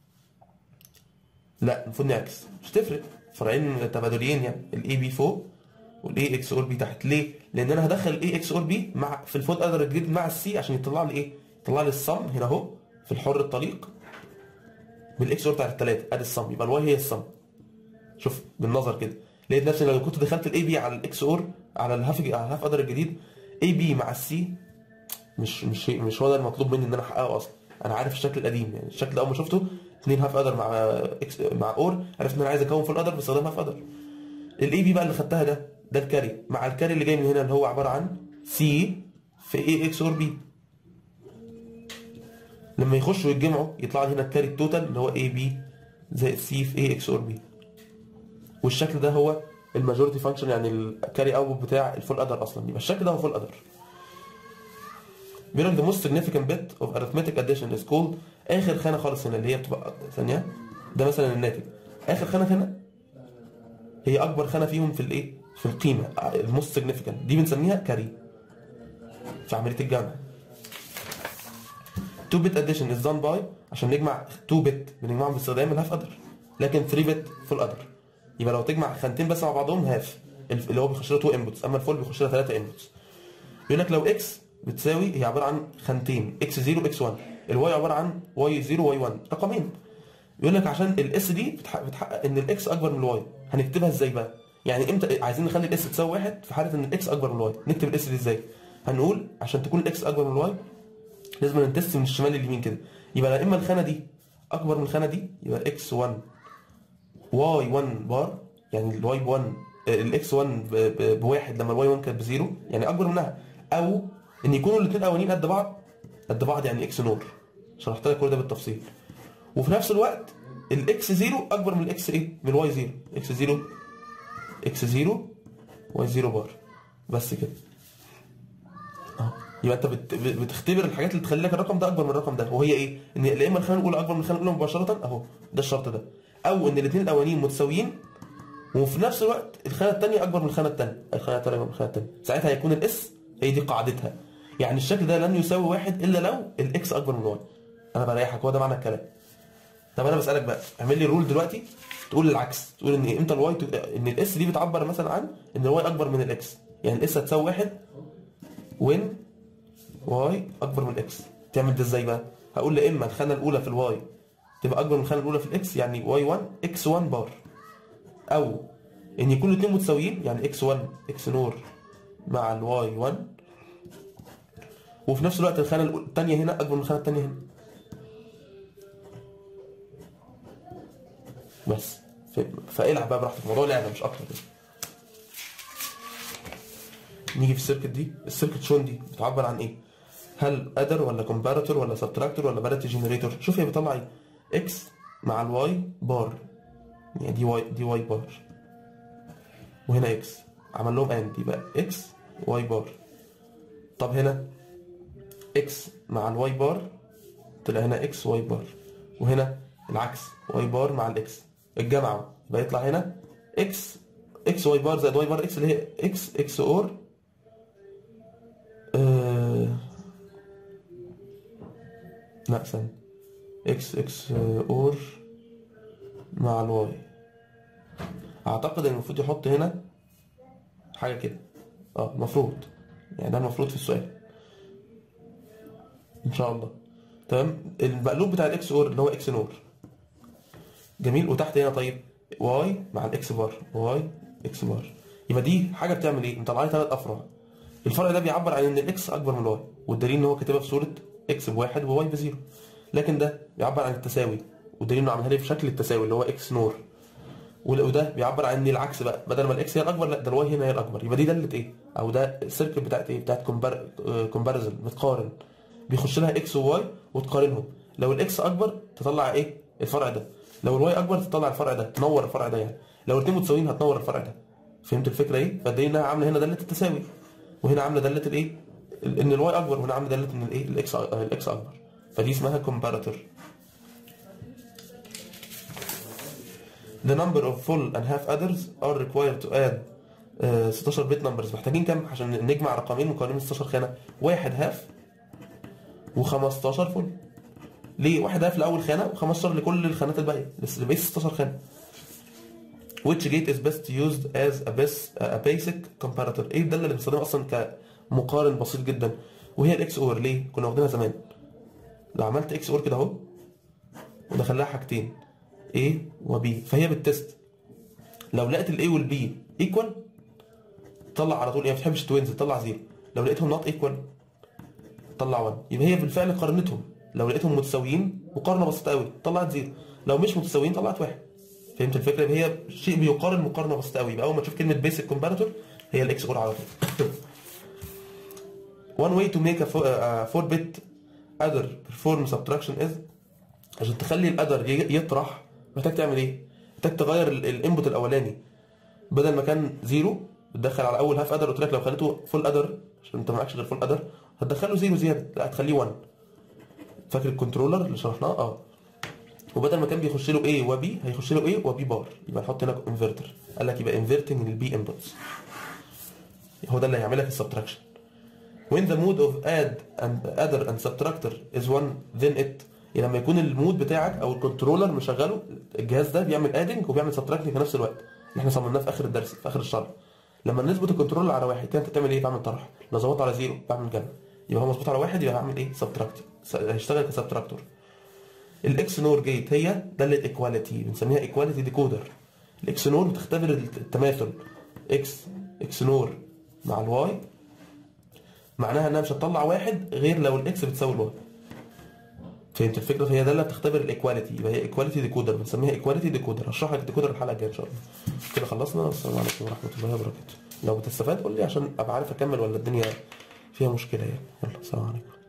لا المفروض نعكس مش تفرق فرعين تبادليين يعني الاي بي فوق والاي اكس اور بي تحت ليه لان انا هدخل الاي اكس اور بي مع في الفول ادر الجديد مع السي عشان يطلع لي ايه طلع لي الصم هنا اهو في الحر الطليق بالاكس اور بتاعت الثلاثه ادي الصم يبقى الواي هي الصم شوف بالنظر كده لقيت نفسي لو كنت دخلت الاي بي على الاكس اور على الهاف على الهاف قدر الجديد اي بي مع السي مش مش مش هو ده المطلوب مني ان انا احققه اصلا انا عارف الشكل القديم يعني الشكل ده اول ما شفته اثنين هاف قدر مع اكس مع اور عرفت ان انا عايز اكون فول قدر باستخدام هاف قدر الاي بي بقى اللي خدتها ده ده الكاري مع الكاري اللي جاي من هنا اللي هو عباره عن سي في اي اكس اور بي لما يخشوا يتجمعوا يطلع لي هنا الكاري التوتال اللي هو اي بي زائد سي في اي اكس اور بي والشكل ده هو الماجورتي فانكشن يعني الكاري اوت بتاع الفول ادر اصلا يبقى الشكل ده هو فول ادر بيقول لك the most significant bit of arithmetic addition is called اخر خانه خالص هنا اللي هي بتبقى ثانيه ده مثلا الناتج اخر خانه هنا هي اكبر خانه فيهم في الايه في القيمه الموست significant دي بنسميها كاري في عمليه الجمع 2 bit addition is done by عشان نجمع 2 bit بنجمعهم باستخدام الهاف قدر لكن 3 bit فول قدر يبقى لو تجمع خانتين بس مع بعضهم هاف اللي هو بيخش له 2 انبوتس اما الفول بيخش له 3 انبوتس يقول لك لو اكس بتساوي هي عباره عن خانتين اكس 0 اكس 1 الواي عباره عن واي 0 واي 1 رقمين يقول لك عشان الاس دي بتحقق, بتحقق ان الاكس اكبر من الواي هنكتبها ازاي بقى يعني امتى عايزين نخلي الاس تساوي واحد في حاله ان الاكس اكبر من الواي نكتب الاس دي ازاي هنقول عشان تكون الاكس اكبر من الواي لازم نتست من الشمال لليمين كده يبقى لا اما الخانه دي اكبر من الخانه دي يبقى اكس 1 واي 1 بار يعني الواي ب 1 الاكس 1 بواحد لما الواي 1 كانت بزيرو يعني اكبر منها او ان يكونوا الاثنين الاولانيين قد بعض قد بعض يعني اكس نور شرحت لك كل ده بالتفصيل وفي نفس الوقت الاكس 0 اكبر من الاكس ايه من الواي 0 اكس 0 اكس 0 واي 0 بار بس كده اه يبقى انت بت... بتختبر الحاجات اللي تخلي لك الرقم ده اكبر من الرقم ده وهي ايه ان يا اما الخانه الاولى اكبر من الخانه الاولى مباشره اهو ده الشرط ده او ان الاثنين الاولانيين متساويين وفي نفس الوقت الخانه الثانيه اكبر من الخانه الثانيه الخانه الثانيه اكبر من الخانه الثانيه ساعتها هيكون الاس هي دي قاعدتها يعني الشكل ده لن يساوي واحد الا لو الاكس اكبر من الواي انا بريحك هو ده معنى الكلام طب انا بسالك بقى اعمل لي رول دلوقتي تقول العكس تقول ان امتى الواي ت... ان الاس دي بتعبر مثلا عن ان الواي اكبر من الاكس يعني الاس هتساوي واحد وين واي اكبر من الاكس تعمل ده ازاي بقى هقول لا اما الخانه الاولى في الواي تبقى اكبر من الخانه الاولى في الاكس يعني واي 1 اكس 1 بار او ان يكونوا الاثنين متساويين يعني اكس 1 اكس نور مع الواي 1 وفي نفس الوقت الخانه الثانيه هنا اكبر من الخانه الثانيه هنا بس فالعب بقى براحتك الموضوع لعبه مش اكتر كده نيجي في السيركت دي السيركت شون دي بتعبر عن ايه هل ادر ولا كومباراتور ولا سبتراكتور ولا باريتي جنريتور شوف هي بتطلع ايه اكس مع الواي بار يعني دي واي دي واي بار وهنا اكس عمل لهم اند يبقى اكس واي بار طب هنا اكس مع الواي بار طلع هنا اكس واي بار وهنا العكس واي بار مع الاكس الجمع يبقى يطلع هنا اكس اكس واي بار زائد واي بار اكس اللي هي اكس اكس اور آه لا استنى اكس اكس اور مع الواي اعتقد ان المفروض يحط هنا حاجه كده اه المفروض يعني ده المفروض في السؤال ان شاء الله تمام المقلوب بتاع الاكس اور اللي هو اكس نور جميل وتحت هنا طيب واي مع الاكس بار واي اكس بار يبقى دي حاجه بتعمل ايه مطلع لي ثلاث افرع الفرع ده بيعبر عن ان الاكس اكبر من الواي والدليل ان هو كاتبها في صوره اكس بواحد وواي بزيرو لكن ده بيعبر عن التساوي والدليل انه عملها لي في شكل التساوي اللي هو اكس نور وده بيعبر عن ان العكس بقى بدل ما الاكس هي الاكبر لا ده الواي هنا هي الاكبر يبقى دي داله ايه او ده السيركل بتاعت ايه بتاعت كومبار... كومباريزن بتقارن بيخش لها اكس وواي وتقارنهم لو الاكس اكبر تطلع ايه الفرع ده لو الواي اكبر تطلع الفرع ده تنور الفرع ده يعني لو الاثنين متساويين هتنور الفرع ده فهمت الفكره ايه فدي انها عامله هنا داله التساوي وهنا عامله داله الايه ان الواي اكبر وهنا عامله داله ان الايه الاكس الاكس اكبر فدي اسمها كومباراتور The number of full and half adders are required to add uh, 16 bit numbers محتاجين كام عشان نجمع رقمين مكونين من 16 خانة واحد هاف و15 فل ليه واحد هاف لأول خانة و15 لكل الخانات الباقية بس اللي بقيت 16 خانة which gate is best used as a, best, a basic comparator ايه الدالة اللي بنستخدمها اصلا كمقارن بسيط جدا وهي الاكس اور ليه كنا واخدينها زمان لو عملت اكس اور كده اهو ودخلها حاجتين A و B فهي بالتست لو لقيت ال A وال B ايكوال طلع على طول يعني ما بتحبش توينز تطلع زيرو لو لقيتهم نوت ايكوال طلع 1 يبقى هي بالفعل قارنتهم لو لقيتهم متساويين مقارنه بسيطه قوي طلعت زيرو لو مش متساويين طلعت واحد فهمت الفكره يبقى هي شيء بيقارن مقارنه بسيطه قوي يبقى اول ما تشوف كلمه بيسك كومباراتور هي الاكس اور على طول one way to make a 4 bit adder perform subtraction is عشان تخلي الادر يطرح محتاج تعمل ايه؟ محتاج تغير الانبوت الاولاني بدل ما كان زيرو بتدخل على اول هاف ادر قلت لك لو خليته فول ادر عشان انت معكش غير فول ادر هتدخله زيرو زياده لا هتخليه 1 فاكر الكنترولر اللي شرحناه اه وبدل ما كان بيخش له A و B هيخش له A و B بار يبقى نحط هنا انفرتر قال لك يبقى انفرتنج للبي انبوتس هو ده اللي هيعمل لك السبتراكشن when the mode of add and adder and subtractor is one then it يعني لما يكون المود بتاعك او الكنترولر مشغله الجهاز ده بيعمل ادنج وبيعمل سبتراكتنج في نفس الوقت اللي احنا صممناه في اخر الدرس في اخر الشرح لما نظبط الكنترولر على واحد كده انت بتعمل ايه بعمل طرح لو ظبطه على زيرو بعمل جمع يبقى هو مظبوط على واحد يبقى هعمل ايه سبتراكت هيشتغل كسبتراكتور الاكس نور جيت هي داله ايكواليتي بنسميها ايكواليتي ديكودر الاكس نور بتختبر التماثل اكس اكس نور مع الواي معناها انها مش هتطلع واحد غير لو الاكس بتساوي الواي فهمت الفكره فهي داله بتختبر الايكواليتي يبقى هي ايكواليتي ديكودر بنسميها ايكواليتي ديكودر هشرح لك الديكودر الحلقه الجايه ان شاء الله كده خلصنا السلام عليكم ورحمه الله وبركاته لو بتستفاد قول لي عشان ابقى عارف اكمل ولا الدنيا فيها مشكله يعني يلا السلام عليكم